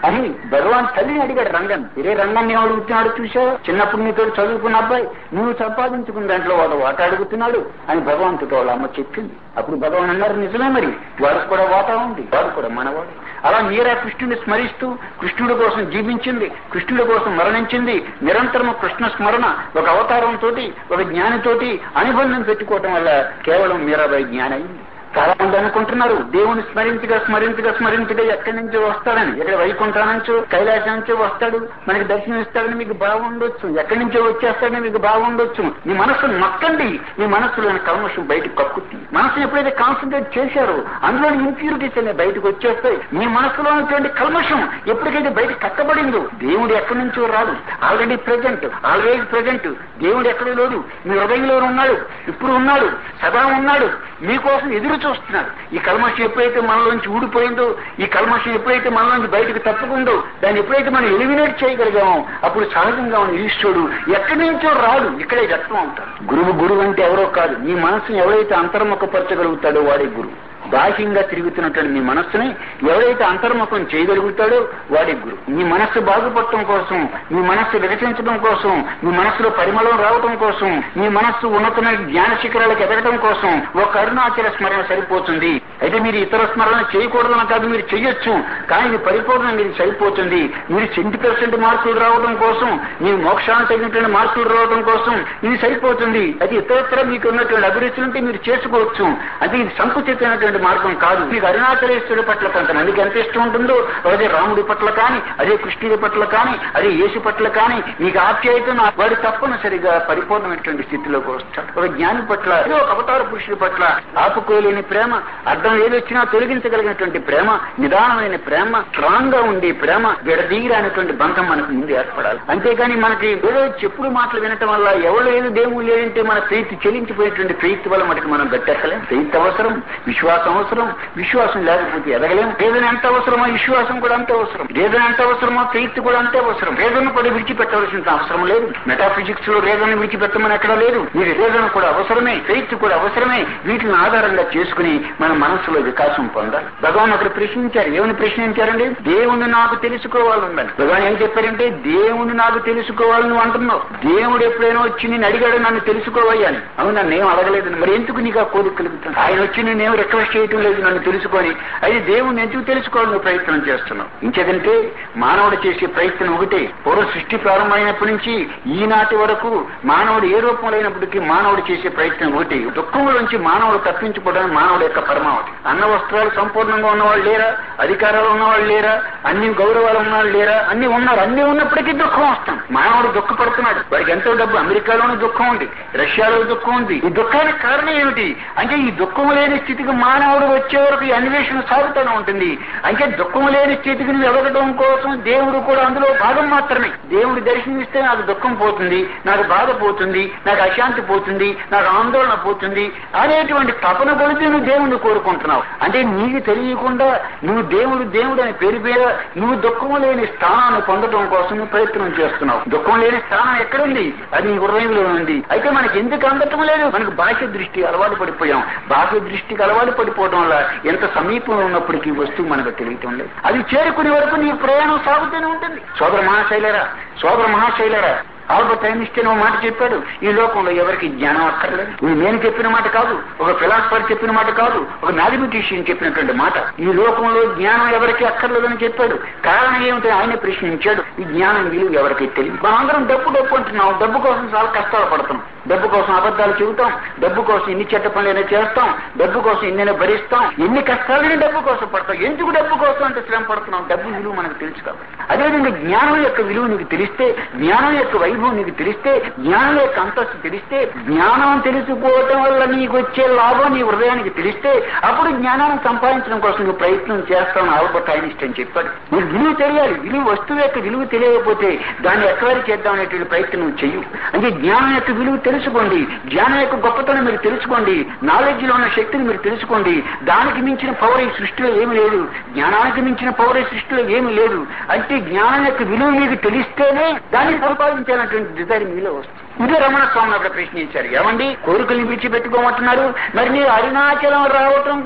అని భగవాన్ తల్లిని అడిగాడు రంగన్ ఇదే రంగన్ ఏం అడుగుతున్నాడు చూసావు చిన్నప్పుడు నీతో చదువుకున్న అబ్బాయి నువ్వు సంపాదించుకున్న దాంట్లో వాడు వాట అడుగుతున్నాడు అని భగవంతుడు వాళ్ళ అమ్మ చెప్పింది అప్పుడు భగవాన్ అన్నారు నిజమే మరి వాడికి కూడా వాటా ఉంది వాడు కూడా మనవాడు అలా మీరా కృష్ణుని స్మరిస్తూ కృష్ణుడి కోసం జీవించింది కృష్ణుడి కోసం మరణించింది నిరంతరం కృష్ణ స్మరణ ఒక అవతారంతో ఒక జ్ఞానితోటి అనుబంధం పెట్టుకోవటం వల్ల కేవలం మీరాబాయి జ్ఞానం అయింది చాలా మంది అనుకుంటున్నారు దేవుని స్మరించగా స్మరించగా స్మరించగా ఎక్కడి నుంచో వస్తాడని ఎక్కడ వైకుంఠం నుంచో కైలాసం నుంచో వస్తాడు మనకి దర్శనం ఇస్తాడని మీకు బాగుండొచ్చు ఎక్కడి నుంచో వచ్చేస్తాడని మీకు బాగుండొచ్చు మీ మనస్సు నొక్కండి మీ మనస్సులోని కల్మషం బయటకు కక్కుద్ది మనసుని ఎప్పుడైతే కాన్సన్ట్రేట్ చేశారో అందులోని ఇంప్యూరిటీస్ అనేవి బయటకు వచ్చేస్తాయి మీ మనసులో ఉన్నటువంటి కల్మషం ఎప్పటికైతే బయట కట్టబడిందో దేవుడు ఎక్కడి నుంచో రాడు ఆల్రెడీ ప్రజెంట్ ఆల్వేజ్ ప్రజెంట్ దేవుడు ఎక్కడ లేడు మీ హృదయంలో ఉన్నాడు ఇప్పుడు ఉన్నాడు సదా ఉన్నాడు మీకోసం ఎదురు చూస్తున్నాడు ఈ కల్మషం ఎప్పుడైతే మనలోంచి ఊడిపోయిందో ఈ కల్మషం ఎప్పుడైతే మనలోంచి బయటకు తప్పుకుందో దాన్ని ఎప్పుడైతే మనం ఎలిమినేట్ చేయగలిగామో అప్పుడు సహజంగా ఉన్న ఈశ్వరుడు ఎక్కడి నుంచో రాడు ఇక్కడే వ్యక్తం అవుతాడు గురువు గురువు అంటే ఎవరో కాదు మీ మనసుని ఎవరైతే అంతర్ముఖపరచగలుగుతాడో వాడే గురువు బాహ్యంగా తిరుగుతున్నటువంటి మీ మనస్సుని ఎవరైతే అంతర్ముఖం చేయగలుగుతాడో వాడి గురు మీ మనస్సు బాగుపడటం కోసం మీ మనస్సు వికసించడం కోసం మీ మనస్సులో పరిమళం రావటం కోసం మీ మనస్సు ఉన్నతమైన జ్ఞాన శిఖరాలకు ఎదగడం కోసం ఒక అరుణాచల స్మరణ సరిపోతుంది అయితే మీరు ఇతర స్మరణ చేయకూడదని కాదు మీరు చేయొచ్చు కానీ ఇది పరిపూర్ణంగా ఇది సరిపోతుంది మీరు సెంటీ పర్సెంట్ మార్కులు రావడం కోసం మీరు మోక్షాన్ని తగినటువంటి మార్కులు రావడం కోసం ఇది సరిపోతుంది అది ఇతరత్ర మీకు ఉన్నటువంటి అభిరుచులుంటే మీరు చేసుకోవచ్చు అది ఇది సంకుచితమైనటువంటి మార్గం కాదు మీకు అరుణాచలేశ్వరుడి పట్ల కొంతమందికి ఎంత ఇష్టం ఉంటుందో అదే రాముడి పట్ల కానీ అదే కృష్ణుడి పట్ల కానీ అదే యేసు పట్ల కానీ మీకు ఆప్యాయత ఉన్న వాడు తప్పనిసరిగా పరిపూర్ణమైనటువంటి స్థితిలోకి వస్తాడు ఒక జ్ఞాని పట్ల ఏదో ఒక అవతార పురుషుడి పట్ల ఆపుకోలేని ప్రేమ అర్థం ఏదొచ్చినా తొలగించగలిగినటువంటి ప్రేమ నిదానమైన ప్రేమ స్ట్రాంగ్ గా ఉండే ప్రేమ విడదీయరానటువంటి బంధం మనకు ముందు ఏర్పడాలి అంతేగాని మనకి ఏదో చెప్పుడు మాటలు వినటం వల్ల ఎవరు లేదు దేవుడు లేదంటే మన ప్రీతి చెల్లించిపోయేటువంటి ప్రీతి వల్ల మనకి మనం గట్టెక్కలేం ప్రీతి అవసరం విశ్వాసం అవసరం విశ్వాసం లేకపోతే ఎదగలేం వేదన ఎంత అవసరమో విశ్వాసం కూడా అంతే అవసరం వేదన ఎంత అవసరమో ప్రీతి కూడా అంతే అవసరం వేదన కూడా విడిచిపెట్టవలసిన అవసరం లేదు మెటాఫిజిక్స్ లో వేదన విడిచిపెట్టమని ఎక్కడ లేదు మీరు వేదన కూడా అవసరమే ప్రీతి కూడా అవసరమే వీటిని ఆధారంగా చేసుకుని మన మనస్సులో వికాసం పొందాలి భగవాన్ అక్కడ ప్రశ్నించారు ఏమని ప్రశ్నించారండి దేవుని నాకు తెలుసుకోవాలండి భగవాన్ ఏం చెప్పారంటే దేవుని నాకు తెలుసుకోవాలని నువ్వు అంటున్నావు దేవుడు ఎప్పుడైనా వచ్చి నేను అడిగాడు నన్ను తెలుసుకోవయ్యాని అవును నన్ను ఏం అడగలేదు మరి ఎందుకు నీకు ఆ కోరిక కలుగుతుంది ఆయన వచ్చి నేనేం రిక్వెస్ట్ చేయటం లేదు నన్ను తెలుసుకొని అయితే దేవుని ఎందుకు తెలుసుకోవాలని నువ్వు ప్రయత్నం చేస్తున్నావు ఇంకేదంటే మానవుడు చేసే ప్రయత్నం ఒకటే పూర్వ సృష్టి ప్రారంభమైనప్పటి నుంచి ఈనాటి వరకు మానవుడు ఏ రూపంలో అయినప్పటికీ మానవుడు చేసే ప్రయత్నం ఒకటి దుఃఖంలోంచి మానవుడు తప్పించుకోవడానికి మానవుడు యొక్క పరమావధి అన్న వస్త్రాలు సంపూర్ణంగా ఉన్నవాళ్ళు లేరా అధికారాలు ఉన్నవాళ్ళు లేరా అన్ని గౌరవాలు ఉన్నవాళ్ళు లేరా అన్ని ఉన్నారు అన్ని ఉన్నప్పటికీ దుఃఖం వస్తాం మానవుడు దుఃఖపడుతున్నాడు వాడికి ఎంతో డబ్బు అమెరికాలోనూ దుఃఖం ఉంది రష్యాలో దుఃఖం ఉంది ఈ దుఃఖానికి కారణం ఏమిటి అంటే ఈ దుఃఖం లేని స్థితికి మానవుడు వచ్చే వరకు ఈ అన్వేషణ సాగుతూనే ఉంటుంది అంటే దుఃఖం లేని స్థితికి నువ్వు ఎదగడం కోసం దేవుడు కూడా అందులో భాగం మాత్రమే దేవుడు దర్శనమిస్తే నాకు దుఃఖం పోతుంది నాకు బాధ పోతుంది నాకు అశాంతి పోతుంది నాకు ఆందోళన పోతుంది అనేటువంటి తపన కొలిచి నువ్వు దేవుణ్ణి కోరుకుంటున్నావు అంటే నీకు తెలియకుండా నువ్వు దేవుడు దేవుడు అనే పేరు పేర నువ్వు దుఃఖం లేని స్థానాన్ని పొందడం కోసం నువ్వు ప్రయత్నం చేస్తున్నావు దుఃఖం లేని స్థానం ఎక్కడుంది అది నీ హృదయంలో ఉంది అయితే మనకి ఎందుకు అందటం లేదు మనకు బాహ్య దృష్టి అలవాటు పడిపోయాం బాహ్య దృష్టికి అలవాటు పడిపోవడం వల్ల ఎంత సమీపంలో ఉన్నప్పటికీ ఈ వస్తువు మనకు తెలియటం లేదు అది చేరుకునే వరకు నీ ప్రయాణం సాగుతూనే ఉంటుంది సోదర మహాశైలరా సోదర మహాశైలరా ఆల్బర్ట్ ఐన్స్టీన్ ఒక మాట చెప్పాడు ఈ లోకంలో ఎవరికి జ్ఞానం అక్కర్లేదు ఇది నేను చెప్పిన మాట కాదు ఒక ఫిలాసఫర్ చెప్పిన మాట కాదు ఒక మ్యాథమెటిషియన్ చెప్పినటువంటి మాట ఈ లోకంలో జ్ఞానం ఎవరికి అక్కర్లేదని చెప్పాడు కారణం ఏమిటి ఆయన ప్రశ్నించాడు ఈ జ్ఞానం విలువ ఎవరికి తెలియదు మనందరం డబ్బు డబ్బు అంటున్నాం డబ్బు కోసం చాలా కష్టాలు పడుతున్నాం డబ్బు కోసం అబద్ధాలు చెబుతాం డబ్బు కోసం ఇన్ని చెడ్డ పనులైనా చేస్తాం డబ్బు కోసం ఎన్నైనా భరిస్తాం ఎన్ని కష్టాలని డబ్బు కోసం పడతాం ఎందుకు డబ్బు కోసం అంటే శ్రమ పడుతున్నాం డబ్బు విలువ మనకు తెలుసు కాబట్టి అదేవిధంగా జ్ఞానం యొక్క విలువ నీకు తెలిస్తే జ్ఞానం యొక్క వైభవం నీకు తెలిస్తే జ్ఞానం యొక్క అంతస్తు తెలిస్తే జ్ఞానం తెలుసుకోవటం వల్ల నీకు వచ్చే లాభం నీ హృదయానికి తెలిస్తే అప్పుడు జ్ఞానాన్ని సంపాదించడం కోసం నువ్వు ప్రయత్నం చేస్తాను ఆల్బర్ట్ ఐన్స్టైన్ చెప్పాడు నీకు విలువ తెలియాలి విలువ వస్తువు యొక్క విలువ తెలియకపోతే దాన్ని ఎక్వైరీ చేద్దాం అనేటువంటి ప్రయత్నం నువ్వు చెయ్యు అంటే జ్ఞానం యొక్క విలువ తెలుసుకోండి జ్ఞానం యొక్క గొప్పతనం మీరు తెలుసుకోండి నాలెడ్జ్ లో ఉన్న శక్తిని మీరు తెలుసుకోండి దానికి మించిన పవర్ ఈ సృష్టిలో ఏమీ లేదు జ్ఞానానికి మించిన పవర్ ఈ సృష్టిలో ఏమీ లేదు అంటే జ్ఞానం యొక్క విలువ మీకు తెలిస్తేనే దాన్ని సంపాదించాలన్నటువంటి డిజైర్ మీలో వస్తుంది ఇదే రమణ స్వామి అక్కడ ప్రశ్నించారు ఏమండి కోరికల్ని విడిచిపెట్టుకోమంటున్నారు మరి మీరు అరుణాచలం రావటం కూడా ఒక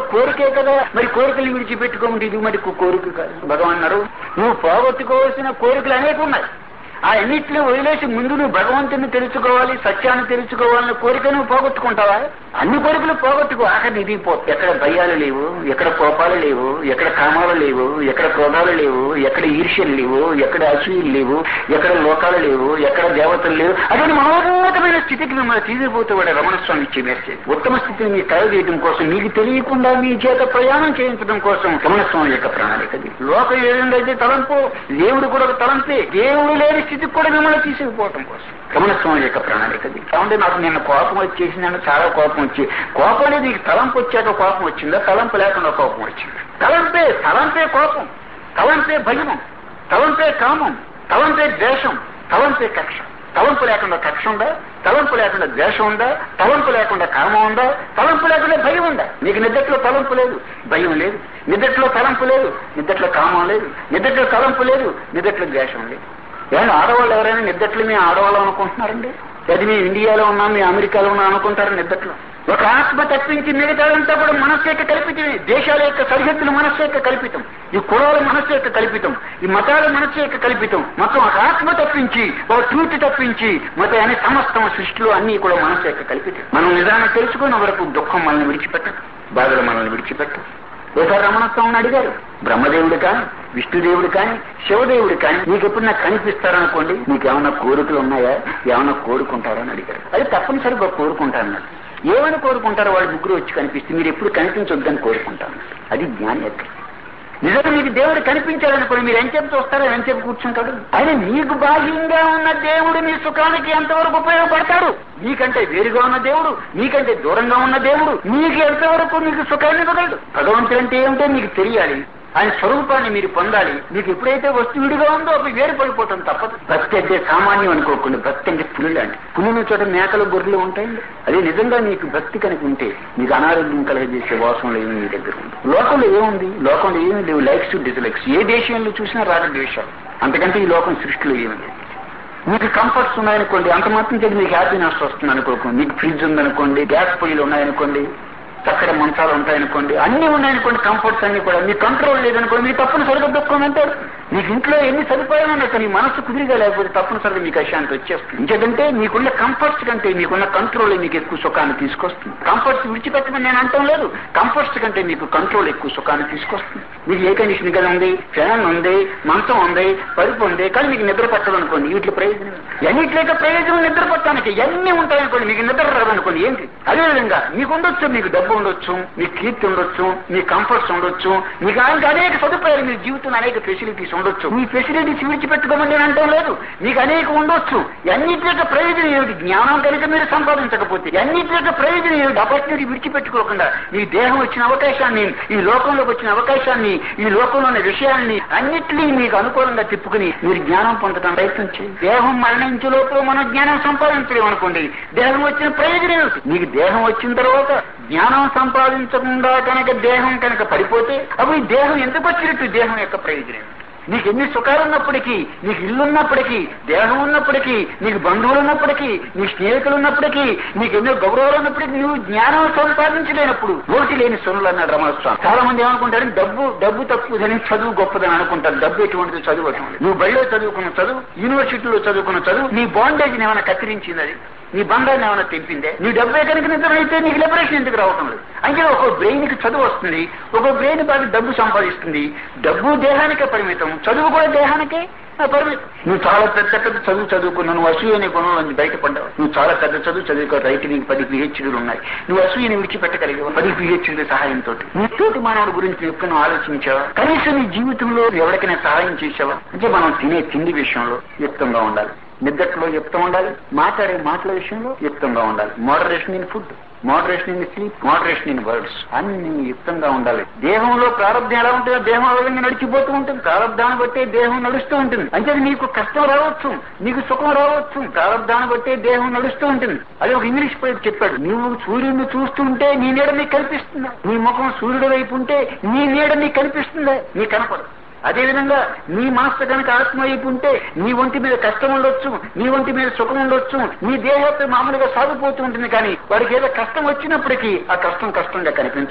కోరికే కదా మరి కోరికలు విడిచిపెట్టుకోమంటే ఇది మరి కోరిక కాదు భగవాన్ అన్నారు నువ్వు పోగొట్టుకోవాల్సిన కోరికలు అనేక ఉన్నాయి ఆ అన్నిటిని వదిలేసి ముందు నువ్వు భగవంతుని తెలుసుకోవాలి సత్యాన్ని తెలుసుకోవాలన్న కోరిక నువ్వు పోగొట్టుకుంటావా అన్ని కోరికలు పోగొట్టుకో ఆఖరి ఇది పో ఎక్కడ భయాలు లేవు ఎక్కడ కోపాలు లేవు ఎక్కడ కామాలు లేవు ఎక్కడ క్రోధాలు లేవు ఎక్కడ ఈర్ష్యలు లేవు ఎక్కడ అసూయలు లేవు ఎక్కడ లోకాలు లేవు ఎక్కడ దేవతలు లేవు అటువంటి మనోన్నతమైన స్థితికి మిమ్మల్ని తీసుకుపోతే వాడు రమణ స్వామి ఇచ్చే మెసేజ్ ఉత్తమ స్థితిని మీకు కలగజేయడం కోసం మీకు తెలియకుండా మీ చేత ప్రయాణం చేయించడం కోసం రమణ స్వామి యొక్క ప్రణాళిక అది. లోకం ఏ విధంగా అయితే తలంపు దేవుడు కూడా ఒక తలంపే దేవుడు లేని స్థితికి కూడా మిమ్మల్ని తీసుకుపోవటం కోసం రమణ స్వామి యొక్క ప్రణాళిక అది. కాబట్టి నాకు నిన్న కోపం వచ్చేసిందని చాలా కోపం వచ్చి కోపం అనేది నీకు తలంపు వచ్చాక కోపం వచ్చిందా తలంపు లేకుండా కోపం వచ్చింది తలంపే తలంపే కోపం తలంపే భయము తలంపే కామం తలంపే ద్వేషం తలంపే కక్ష తలంపు లేకుండా కక్ష ఉందా తలంపు లేకుండా ద్వేషం ఉందా తలంపు లేకుండా కామం ఉందా తలంపు లేకుండా భయం ఉందా నీకు నిద్దట్లో తలంపు లేదు భయం లేదు నిద్దట్లో తలంపు లేదు నిద్దట్లో కామం లేదు నిద్దట్లో తలంపు లేదు నిద్దట్లో ద్వేషం లేదు ఏమన్నా ఆడవాళ్ళు ఎవరైనా నిద్దట్లు మేము ఆడవాళ్ళం అనుకుంటున్నారండి అది మేము ఇండియాలో ఉన్నాం మేము అమెరికాలో ఉన్నాం అనుకుంటారు నిద్దట్లో ఒక ఆత్మ తప్పించి మిగతాదంతా కూడా మనస్సు యొక్క కల్పితమే దేశాల యొక్క సరిహద్దులు మనస్సు యొక్క కల్పితం ఈ కులాల మనస్సు యొక్క కల్పితం ఈ మతాల మనస్సు యొక్క కల్పితం మొత్తం ఒక ఆత్మ తప్పించి ఒక ట్రూత్ తప్పించి మొత్తం అనే సమస్తం సృష్టిలో అన్ని కూడా మనస్సు యొక్క కల్పితం మనం నిజాన్ని తెలుసుకున్న వరకు దుఃఖం మనల్ని విడిచిపెట్టదు బాధలు మనల్ని విడిచిపెట్టదు ఒకసారి రమణ స్వామిని అడిగారు బ్రహ్మదేవుడు కానీ విష్ణుదేవుడు కానీ శివదేవుడు కానీ మీకు ఎప్పుడు నాకు కనిపిస్తారనుకోండి మీకు ఏమైనా కోరికలు ఉన్నాయా ఏమైనా కోరుకుంటారని అడిగారు అది తప్పనిసరిగా కోరుకుంటారన్నాడు ఏమని కోరుకుంటారో వాళ్ళు ముగ్గురు వచ్చి కనిపిస్తే మీరు ఎప్పుడు కనిపించొద్దని కోరుకుంటారు అది జ్ఞాని యొక్క నిజంగా మీకు దేవుడు కనిపించాలనుకోండి మీరు ఎంతసేపు చూస్తారో ఎంతసేపు కూర్చుంటాడు ఆయన మీకు బాహ్యంగా ఉన్న దేవుడు మీ సుఖానికి ఎంతవరకు ఉపయోగపడతాడు మీకంటే వేరుగా ఉన్న దేవుడు మీకంటే దూరంగా ఉన్న దేవుడు మీకు ఎంతవరకు మీకు సుఖాన్ని ఇవ్వగలడు భగవంతుడు అంటే ఏమిటో మీకు తెలియాలి ఆయన స్వరూపాన్ని మీరు పొందాలి మీకు ఎప్పుడైతే వస్తువుడిగా ఉందో అప్పుడు వేరు పడిపోవటం తప్పదు భక్తి అంటే సామాన్యం అనుకోకుండా భక్తి అంటే పులులు అంటే పులిన చోట మేకలు గొర్రెలు ఉంటాయండి అదే నిజంగా మీకు భక్తి కనుక ఉంటే మీకు అనారోగ్యం కలగజేసే వాసనలు ఏమి మీ దగ్గర ఉంది లోకంలో ఏముంది లోకంలో ఏమి లేవు లైక్స్ డిస్లైక్స్ ఏ దేశంలో చూసినా రాగద్వేషాలు అంతకంటే ఈ లోకం సృష్టిలో ఏమి లేదు మీకు కంఫర్ట్స్ ఉన్నాయనుకోండి అంత మాత్రం చేసి మీకు హ్యాపీనెస్ వస్తుంది అనుకోకండి మీకు ఫ్రిడ్జ్ ఉందనుకోండి గ్యాస్ పొయ్యిలు ఉన్నాయనుకోండి చక్కటి మంచాలు ఉంటాయనుకోండి అన్ని ఉన్నాయనుకోండి కంఫర్ట్స్ అన్ని కూడా మీ కంట్రోల్ లేదనుకోండి మీకు తప్పనిసరిగా దుఃఖం అంటారు మీకు ఇంట్లో ఎన్ని సదుపాయాలు ఉన్నాయి కానీ మనసు కుదిరిగా లేకపోతే తప్పనిసరిగా మీకు అశాంతి వచ్చేస్తుంది ఇంకేదంటే మీకున్న కంఫర్ట్స్ కంటే మీకున్న కంట్రోల్ మీకు ఎక్కువ సుఖాన్ని తీసుకొస్తుంది కంఫర్ట్స్ విడిచిపెట్టమని నేను అంటాం లేదు కంఫర్ట్స్ కంటే మీకు కంట్రోల్ ఎక్కువ సుఖాన్ని తీసుకొస్తుంది మీకు ఏ కండిషన్ కదా ఉంది ఫ్యాన్ ఉంది మంచం ఉంది పరుపు ఉంది కానీ మీకు నిద్ర పట్టదు అనుకోండి వీటి ప్రయోజనం ఎన్నిట్లేక ప్రయోజనం నిద్ర పట్టడానికి ఎన్ని ఉంటాయనుకోండి మీకు నిద్ర రాదనుకోండి ఏంటి అదేవిధంగా మీకు ఉండొచ్చు మీకు డబ్బు ఉండొచ్చు మీకు కీర్తి ఉండొచ్చు మీ కంఫర్ట్స్ ఉండొచ్చు మీకు ఆయనకి అనేక సదుపాయాలు మీ జీవితంలో అనేక ఫెసిలిటీస్ ఉండొచ్చు మీ ఫెసిలిటీస్ విడిచిపెట్టుకోమని నేను అంటాం లేదు మీకు అనేక ఉండొచ్చు ఎన్నిటి యొక్క ప్రయోజనం ఏమిటి జ్ఞానం కనుక మీరు సంపాదించకపోతే ఎన్నిటి యొక్క ప్రయోజనం ఏమిటి ఆపర్చునిటీ విడిచిపెట్టుకోకుండా ఈ దేహం వచ్చిన అవకాశాన్ని ఈ లోకంలోకి వచ్చిన అవకాశాన్ని ఈ లోకంలోని విషయాన్ని అన్నిటినీ మీకు అనుకూలంగా తిప్పుకుని మీరు జ్ఞానం పొందడం ప్రయత్నం చేయండి దేహం మరణించే లోపల మనం జ్ఞానం సంపాదించలేము అనుకోండి దేహం వచ్చిన ప్రయోజనం ఏమిటి మీకు దేహం వచ్చిన తర్వాత జ్ఞానం సంపాదించకుండా కనుక దేహం కనుక పడిపోతే అప్పుడు ఈ దేహం ఎందుకు వచ్చినట్టు దేహం యొక్క ప్రయోజనం ఏమిటి? నీకు ఎన్ని సుఖాలు ఉన్నప్పటికీ నీకు ఇల్లు ఉన్నప్పటికీ దేహం ఉన్నప్పటికీ నీకు బంధువులు ఉన్నప్పటికీ నీ స్నేహితులు ఉన్నప్పటికీ నీకు ఎన్నో గౌరవాలు ఉన్నప్పటికీ నువ్వు జ్ఞానం సంపాదించలేనప్పుడు నోటి లేని సొనులు అన్నాడు రమణస్వామి చాలా మంది ఏమనుకుంటారు డబ్బు డబ్బు తక్కువదని చదువు గొప్పదని అనుకుంటారు డబ్బు ఎటువంటిది చదువు అటువంటిది నువ్వు బడిలో చదువుకున్న చదువు యూనివర్సిటీలో చదువుకున్న చదువు నీ బాండేజ్ ఏమైనా కత్తిరించింది అది నీ బంధాన్ని ఏమైనా తెంపిందే నీ డబ్బే కనుక నిద్రమైతే నీకు లిబరేషన్ ఎందుకు రావటం లేదు అంటే ఒక బ్రెయిన్ కి చదువు వస్తుంది ఒక బ్రెయిన్ బాగా డబ్బు సంపాదిస్తుంది డబ్బు దేహానికే పరిమితం చదువు కూడా దేహానికే ఆ పరిమితం నువ్వు చాలా పెద్ద పెద్ద చదువు చదువుకున్నావు నువ్వు అసూయని గుణం నుంచి బయటపడ్డావు నువ్వు చాలా పెద్ద చదువు చదువుకో రైతు నీకు పది పిహెచ్డీలు ఉన్నాయి నువ్వు అసూయని విడిచిపెట్టగలిగావు పది పిహెచ్డీలు సహాయంతో నీ తోటి మానవుడి గురించి ఎప్పుడు నువ్వు ఆలోచించావా కనీసం నీ జీవితంలో ఎవరికైనా సహాయం చేసావా అంటే మనం తినే తిండి విషయంలో యుక్తంగా ఉండాలి నిద్రలో యుక్తం ఉండాలి మాట్లాడే మాటల విషయంలో యుక్తంగా ఉండాలి moderation in food moderation in sleep moderation in words అన్ని యుక్తంగా ఉండాలి దేహంలో ప్రారంభం ఎలా ఉంటుందో దేహం ఆ విధంగా నడిచిపోతూ ఉంటుంది ప్రారంభాన్ని బట్టే దేహం నడుస్తూ ఉంటుంది అంటే నీకు కష్టం రావచ్చు నీకు సుఖం రావచ్చు ప్రారంభాన్ని బట్టే దేహం నడుస్తూ ఉంటుంది అది ఒక ఇంగ్లీష్ పోయి చెప్పాడు నువ్వు సూర్యుడిని చూస్తుంటే నీ నీడ నీకు కనిపిస్తుందా నీ ముఖం సూర్యుడి వైపు ఉంటే నీ నీడ నీకు కనిపిస్తుందా నీ కనపడదు అదేవిధంగా నీ మనస్సు కనుక ఆత్మ వైపు ఉంటే నీ ఒంటి మీద కష్టం ఉండొచ్చు నీ ఒంటి మీద సుఖం ఉండొచ్చు నీ దేహத்தை మామూలుగా సాగిపోతూ ఉంటుంది కానీ వాడికి ఏదో కష్టం వచ్చినప్పటికీ ఆ కష్టం కష్టంగా కనిపించదు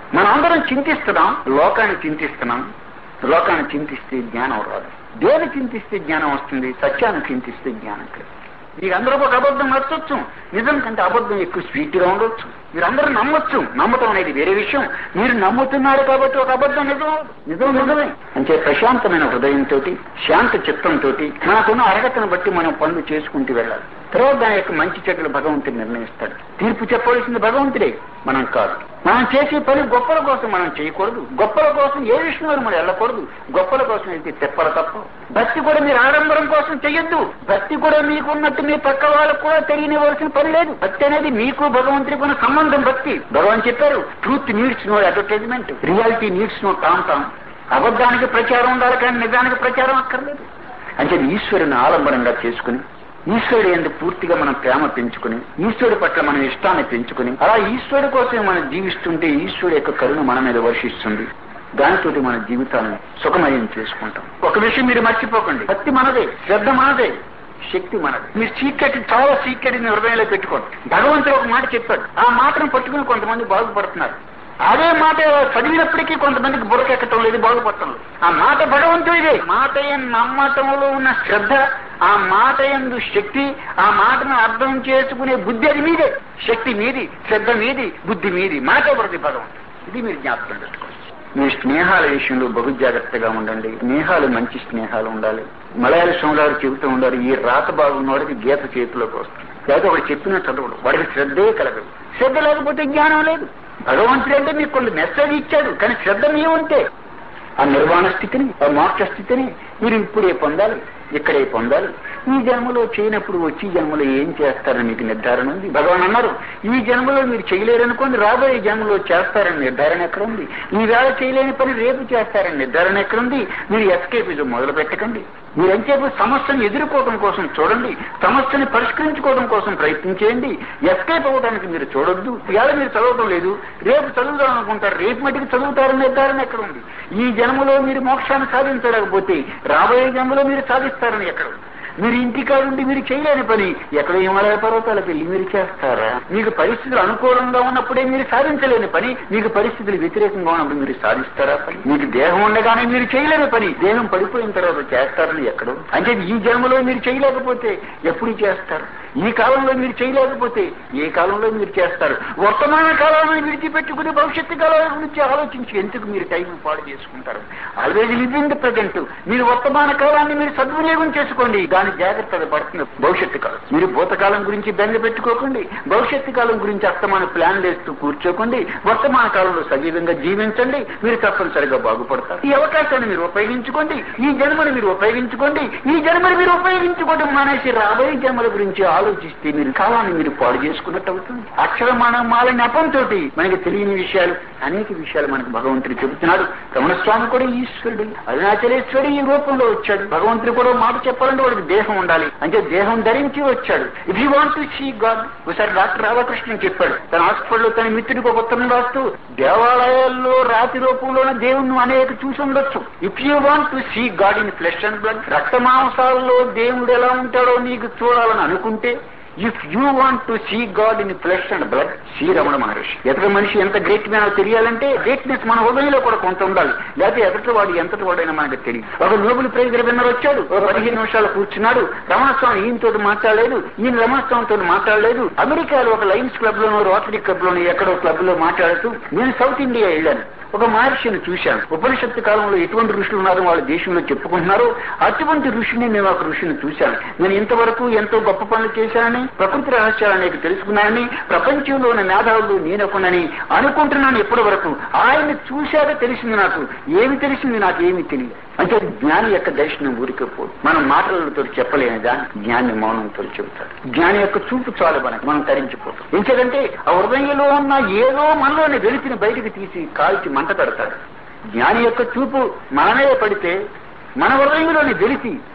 మనం అందరం చింతిస్తున్నాం లోకాన్ని చింతిస్తున్నాం లోకాన్ని చింతిస్తే జ్ఞానం రాదు దేని చింతిస్తే జ్ఞానం వస్తుంది సత్యాన్ని చింతిస్తే జ్ఞానం కలుగుతుంది మీకు అందరూ ఒక అబద్ధం నచ్చొచ్చు నిజం కంటే అబద్ధం ఎక్కువ స్వీట్ గా ఉండొచ్చు మీరు అందరూ నమ్మొచ్చు నమ్మటం అనేది వేరే విషయం మీరు నమ్ముతున్నారు కాబట్టి ఒక అబద్ధం నిజం అవ్వదు. నిజం నిజమే అంటే ప్రశాంతమైన హృదయంతో శాంత చిత్తంతో మనకున్న అర్హతను బట్టి మనం పనులు చేసుకుంటూ వెళ్ళాలి తర్వాత దాని యొక్క మంచి చెడ్డలు భగవంతుడు నిర్ణయిస్తాడు తీర్పు చెప్పవలసింది భగవంతుడే మనం కాదు మనం చేసే పని గొప్పల కోసం మనం చేయకూడదు గొప్పల కోసం ఏ విషయంలో మనం వెళ్ళకూడదు గొప్పల కోసం వెళ్తే తెప్పల తప్ప భక్తి కూడా మీరు ఆడంబరం కోసం చెయ్యొద్దు భక్తి కూడా మీకు ఉన్నట్టు మీ పక్క వాళ్ళకు కూడా తెలియనివ్వాల్సిన పని లేదు భక్తి అనేది మీకు భగవంతుడికి ఉన్న సంబంధం భక్తి భగవాన్ చెప్పారు truth needs no advertisement reality needs no tom tom అబద్ధానికి ప్రచారం ఉండాలి కానీ నిజానికి ప్రచారం అక్కర్లేదు అంటే ఈశ్వరుని ఆలంబనంగా చేసుకుని ఈశ్వరుడు ఎందుకు పూర్తిగా మనం ప్రేమ పెంచుకుని ఈశ్వరుడు పట్ల మనం ఇష్టాన్ని పెంచుకుని అలా ఈశ్వరుడు కోసం మనం జీవిస్తుంటే ఈశ్వరుడు యొక్క కరుణ మన మీద వర్షిస్తుంది దానితోటి మన జీవితాన్ని సుఖమయం చేసుకుంటాం ఒక విషయం మీరు మర్చిపోకండి భక్తి మనదే శ్రద్ధ మనదే శక్తి మనది మీరు సీక్రెట్ చాలా సీక్రెట్ మీ హృదయంలో పెట్టుకోండి భగవంతుడు ఒక మాట చెప్పాడు ఆ మాటను పట్టుకుని కొంతమంది బాగుపడుతున్నారు అదే మాట చదివినప్పటికీ కొంతమందికి బుర్రకెక్కటం లేదు బాగుపడటం లేదు ఆ మాట భగవంతుడిదే మాట నమ్మటంలో ఉన్న శ్రద్ధ ఆ మాట ఎందు శక్తి ఆ మాటను అర్థం చేసుకునే బుద్ధి అది మీదే శక్తి మీది శ్రద్ధ మీది బుద్ధి మీది మాట ఎవరిది భగవంతుడు ఇది మీరు జ్ఞాపకం పెట్టుకోండి మీ స్నేహాల విషయంలో బహు జాగ్రత్తగా ఉండండి స్నేహాలు మంచి స్నేహాలు ఉండాలి మలయాళ సోమరావు చెబుతూ ఉండాలి ఈ రాత బాగున్నవాడికి గీత చేతిలోకి వస్తుంది లేదా వాడు చెప్పిన చదవడు వాడికి శ్రద్ధే కలగదు శ్రద్ధ లేకపోతే జ్ఞానం లేదు భగవంతుడు అంటే మీకు కొన్ని మెసేజ్ ఇచ్చాడు కానీ శ్రద్ధ మీ ఉంటే ఆ నిర్వాణ స్థితిని ఆ మోక్ష స్థితిని మీరు ఇప్పుడే పొందాలి ఇక్కడే పొందాలి ఈ జన్మలో చేయనప్పుడు వచ్చి జన్మలో ఏం చేస్తారని మీకు నిర్ధారణ ఉంది భగవాన్ అన్నారు ఈ జన్మలో మీరు చేయలేరనుకోండి రాబోయే జన్మలో చేస్తారని నిర్ధారణ ఎక్కడ ఉంది ఈ వేళ చేయలేని పని రేపు చేస్తారని నిర్ధారణ ఎక్కడుంది మీరు ఎస్కేపిజం మొదలు పెట్టకండి మీరు ఎంతసేపు సమస్యను ఎదుర్కోవడం కోసం చూడండి సమస్యని పరిష్కరించుకోవడం కోసం ప్రయత్నించేయండి ఎస్కేప్ అవ్వడానికి మీరు చూడొద్దు ఇవాళ మీరు చదవడం లేదు రేపు చదువుదాం అనుకుంటారు రేపు మట్టికి చదువుతారని నిర్ధారణ ఎక్కడ ఉంది ఈ జన్మలో మీరు మోక్షాన్ని సాధించలేకపోతే రాబోయే జన్మలో మీరు సాధిస్తారని ఎక్కడ ఉంది మీరు ఇంటికాడుండి మీరు చేయలేని పని ఎక్కడ హిమాలయ పర్వతాలకు వెళ్ళి మీరు చేస్తారా మీకు పరిస్థితులు అనుకూలంగా ఉన్నప్పుడే మీరు సాధించలేని పని మీకు పరిస్థితులు వ్యతిరేకంగా ఉన్నప్పుడు మీరు సాధిస్తారా పని మీకు దేహం ఉండగానే మీరు చేయలేని పని దేహం పడిపోయిన తర్వాత చేస్తారని ఎక్కడో అంటే ఈ జన్మలో మీరు చేయలేకపోతే ఎప్పుడు చేస్తారు ఈ కాలంలో మీరు చేయలేకపోతే ఏ కాలంలో మీరు చేస్తారు వర్తమాన కాలాన్ని విడిచిపెట్టుకుని భవిష్యత్తు కాలం గురించి ఆలోచించి ఎందుకు మీరు టైం పాడు చేసుకుంటారు always live in the present మీరు వర్తమాన కాలాన్ని మీరు సద్వినియోగం చేసుకోండి దాని జాగ్రత్తగా పడుతుంది భవిష్యత్తు కాలం మీరు భూతకాలం గురించి బెంగ పెట్టుకోకండి భవిష్యత్తు కాలం గురించి అస్తమాన ప్లాన్ వేస్తూ కూర్చోకండి వర్తమాన కాలంలో సజీవంగా జీవించండి మీరు తప్పనిసరిగా బాగుపడతారు ఈ అవకాశాన్ని మీరు ఉపయోగించుకోండి ఈ జన్మను మీరు ఉపయోగించుకోండి ఈ జన్మను మీరు ఉపయోగించుకోవడం మానేసి రాబోయే జన్మల గురించి ఆలోచిస్తే మీరు కాలాన్ని మీరు పాడు చేసుకున్నట్టు అవుతుంది అక్షరమాన మాల నెపంతో మనకి తెలియని విషయాలు అనేక విషయాలు మనకు భగవంతుడు చెబుతున్నాడు రమణస్వామి కూడా ఈశ్వరుడు అరుణాచలేశ్వరుడు ఈ రూపంలో వచ్చాడు భగవంతుడు కూడా ఒక మాట చెప్పాలంటే వాడికి దేహం ఉండాలి అంటే దేహం ధరించి వచ్చాడు if you want to see God ఒకసారి డాక్టర్ రాధాకృష్ణన్ చెప్పాడు తన హాస్పిటల్లో తన మిత్రుడికి ఒక ఉత్తరం రాస్తూ దేవాలయాల్లో రాతి రూపంలోనే దేవుణ్ణి అనేక చూసి ఉండొచ్చు if you want to see God in flesh and blood రక్త మాంసాల్లో దేవుడు ఎలా ఉంటాడో నీకు చూడాలని అనుకుంటే if you want to see God in flesh and blood Shri Ramana Maharshi ఎదుటి మనిషి ఎంత గ్రేట్ మ్యానో తెలియాలంటే గ్రేట్నెస్ మన హృదయంలో కూడా కొంత ఉండాలి లేకపోతే ఎదుటి వాడు ఎంతటి వాడైనా మనకు తెలియదు ఒక నోబెల్ ప్రైజ్ విన్నర్ వచ్చాడు ఒక పదిహేను నిమిషాలు కూర్చున్నాడు రమణస్వామి ఈయనతో మాట్లాడలేదు ఈయన రమణస్వామితో మాట్లాడలేదు అమెరికాలో ఒక లయన్స్ క్లబ్ లోనో రోటరీ క్లబ్ లోనో ఎక్కడో క్లబ్ లో మాట్లాడుతూ నేను సౌత్ ఇండియా వెళ్ళాను ఒక మహర్షిని చూశాను ఉపనిషత్తు కాలంలో ఎటువంటి ఋషులు ఉన్నారో వాళ్ళ దేశంలో చెప్పుకుంటున్నారు అటువంటి ఋషిని నేను ఒక ఋషిని చూశాను నేను ఇంతవరకు ఎంతో గొప్ప పనులు చేశానని ప్రకృతి రహస్యాలు అనేక తెలుసుకున్నానని ప్రపంచంలో ఉన్న మేధావులు నేనొకనని అనుకుంటున్నాను ఎప్పటి వరకు ఆయన్ని చూశాక తెలిసింది నాకు ఏమి తెలిసింది నాకు ఏమి తెలియదు అంటే జ్ఞాని యొక్క దర్శనం ఊరికే పోదు మనం మాటలతో చెప్పలేని దాన్ని జ్ఞాని మౌనంతో చెబుతాడు జ్ఞాని యొక్క చూపు చాలు మనకు మనం తరించిపోతాం ఎందుకంటే ఆ హృదయంలో ఉన్న ఏదో మనలోని వెలితిని బయటికి తీసి కాల్చి మంట పెడతాడు జ్ఞాని యొక్క చూపు మనమే పడితే మన హృదయంలోని వెలితి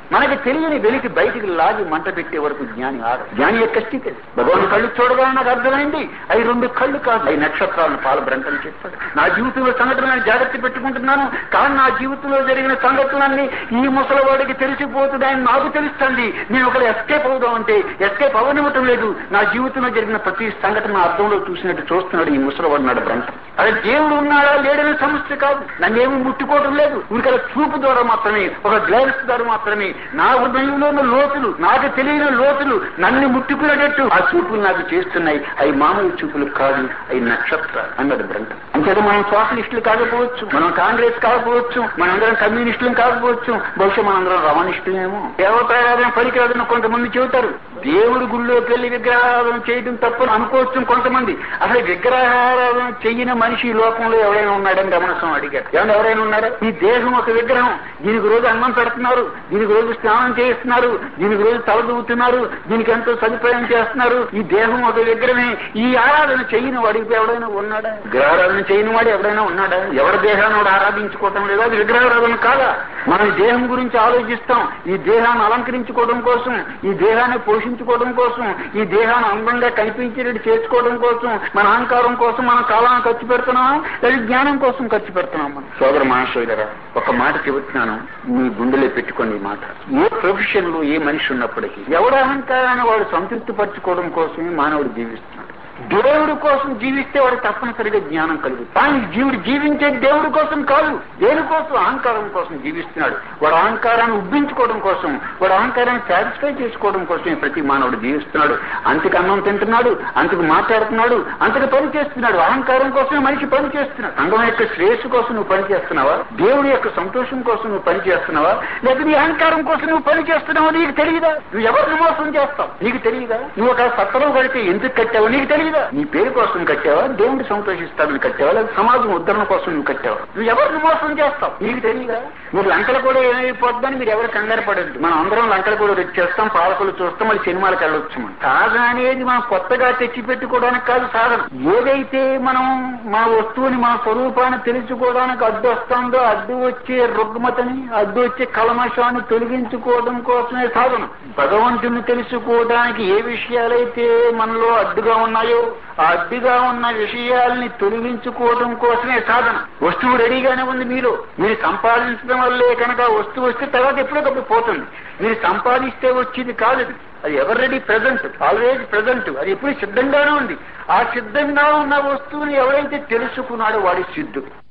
మనకి తెలియని వెలికి బయటికి లాగి మంట పెట్టే వరకు జ్ఞాని ఆడ జ్ఞాని యొక్క స్థితి భగవాన్ కళ్ళు చూడగానే నాకు అర్థమైంది అవి రెండు కళ్ళు కాదు అవి నక్షత్రాలను పాలబ్రంటని చెప్పాడు నా జీవితంలో సంఘటనలను జాగ్రత్త పెట్టుకుంటున్నాను కానీ నా జీవితంలో జరిగిన సంఘటనలన్నీ ఈ ముసలివాడికి తెలిసిపోతుంది ఆయన నాకు తెలుస్తుంది నేను ఒకరు ఎస్కేప్ అవుదాం అంటే ఎస్కేప్ అవ్వనివ్వటం లేదు నా జీవితంలో జరిగిన ప్రతి సంఘటన అర్థంలో చూసినట్టు చూస్తున్నాడు ఈ ముసలివాడు నాడు బ్రంటం అదే దేవుడు ఉన్నాడా లేడనే సమస్య కాదు నన్నేమి ముట్టుకోవడం లేదు ఇంకల చూపు ద్వారా మాత్రమే ఒక గ్లాన్స్ ద్వారా మాత్రమే నా హృదయంలో ఉన్న లోతులు నాకు తెలియని లోతులు నన్ను ముట్టుకునేటట్టు ఆ చూపులు నాకు చేస్తున్నాయి అవి మామూలు చూపులు కాదు అవి నక్షత్రాలు అన్నది బ్రంటం అంతేగా మనం సోషలిస్టులు కాకపోవచ్చు మనం కాంగ్రెస్ కాకపోవచ్చు మనందరం కమ్యూనిస్టులు కాకపోవచ్చు బహుశా మనందరం రమణిస్టులేమో దేవతారాధన పనికిరాదని కొంతమంది చెబుతారు దేవుడి గుళ్ళోకి వెళ్లి విగ్రహారాధన చేయడం తప్పని అనుకోవచ్చు కొంతమంది అసలు విగ్రహారాధన చెయ్యని మనిషి ఈ లోకంలో ఎవరైనా ఉన్నాడని గమనిస్తాం అడిగారు ఏమన్నా ఎవరైనా ఉన్నారా ఈ దేహం ఒక విగ్రహం దీనికి రోజు అన్నం పెడుతున్నారు దీనికి రోజు స్నానం చేస్తున్నారు దీనికి రోజు తల దూవుతున్నారు దీనికి ఎంతో సదుపాయం చేస్తున్నారు ఈ దేహం ఒక విగ్రహమే ఈ ఆరాధన చేయని వాడికి ఎవడైనా ఉన్నాడా విగ్రహారాధన చేయని వాడు ఎవడైనా ఉన్నాడా ఎవరి దేహాన్ని వాడు ఆరాధించుకోవటం లేదా అది విగ్రహారాధన కాదా మనం ఈ దేహం గురించి ఆలోచిస్తాం ఈ దేహాన్ని అలంకరించుకోవడం కోసం ఈ దేహాన్ని పోషించుకోవడం కోసం ఈ దేహాన్ని అందంగా కనిపించేటట్టు చేసుకోవడం కోసం మన అహంకారం కోసం మన కాలాన్ని ఖర్చు పెడుతున్నాం లేదా జ్ఞానం కోసం ఖర్చు పెడుతున్నాం మనం సోదర మహాశైలరా ఒక మాట చెబుతున్నాను మీ గుండెలో పెట్టుకోండి ఈ మాట ఏ ప్రొఫెషన్ లో ఏ మనిషి ఉన్నప్పటికీ ఎవరి అహంకారాన్ని వాడు సంతృప్తి పరచుకోవడం కోసమే మానవుడు జీవిస్తున్నాడు దేవుడి కోసం జీవిస్తే వాడు తప్పనిసరిగా జ్ఞానం కలుగుతుంది కానీ జీవుడు జీవించే దేవుడి కోసం కాదు దేనికోసం అహంకారం కోసం జీవిస్తున్నాడు వాడు అహంకారాన్ని ఉబ్బించుకోవడం కోసం వాడు అహంకారాన్ని సాటిస్ఫై చేసుకోవడం కోసమే ప్రతి మానవుడు జీవిస్తున్నాడు అంతకు అన్నం తింటున్నాడు అంతకు మాట్లాడుతున్నాడు అంతకు పని చేస్తున్నాడు అహంకారం కోసమే మనిషి పని చేస్తున్నాడు సంఘం యొక్క శ్రేయస్సు కోసం నువ్వు పని చేస్తున్నావా దేవుడి యొక్క సంతోషం కోసం నువ్వు పని చేస్తున్నావా లేదా నీ అహంకారం కోసం నువ్వు పని చేస్తున్నావా నీకు తెలియదా నువ్వు ఎవరిని మోసం చేస్తావు నీకు తెలియదా నువ్వు ఒక సత్తరం కడితే ఎందుకు కట్టావో నీకు తెలియదా నీ పేరు కోసం కట్టావా దేవుడు సంతోషిస్తాడని కట్టావా లేదా సమాజం ఉద్ధరణ కోసం నువ్వు కట్టావా నువ్వు ఎవరిని మోసం చేస్తావు నీకు తెలియదా మీరు లంకల కూడా ఏమైపోద్దని మీరు ఎవరు కంగారు పడద్దు మనం అందరం లంకల కూడా వచ్చేస్తాం పాలకులు చూస్తాం మళ్ళీ సినిమాలకు వెళ్ళొచ్చు మనం సాధన అనేది మనం కొత్తగా తెచ్చి పెట్టుకోవడానికి కాదు సాధన ఏదైతే మనం మా వస్తువుని మా స్వరూపాన్ని తెలుసుకోవడానికి అడ్డు వస్తుందో అడ్డు వచ్చే రుగ్మతని అడ్డు వచ్చే కలమషాన్ని తొలగించుకోవడం కోసమే సాధన భగవంతుని తెలుసుకోవడానికి ఏ విషయాలైతే మనలో అడ్డుగా ఉన్నాయో ఆ అడ్డుగా ఉన్న విషయాల్ని తొలగించుకోవడం కోసమే సాధన వస్తువు రెడీగానే ఉంది మీలో మీరు సంపాదించడం వల్లే కనుక ఆ వస్తువు వస్తే తర్వాత ఎప్పుడోకప్పుడు పోతుంది మీరు సంపాదిస్తే వచ్చేది కాదు అది. అది ever ready present always present అది ఎప్పుడు సిద్ధంగానే ఉంది ఆ సిద్ధంగా ఉన్న వస్తువుని ఎవరైతే తెలుసుకున్నాడో వాడి సిద్ధుడు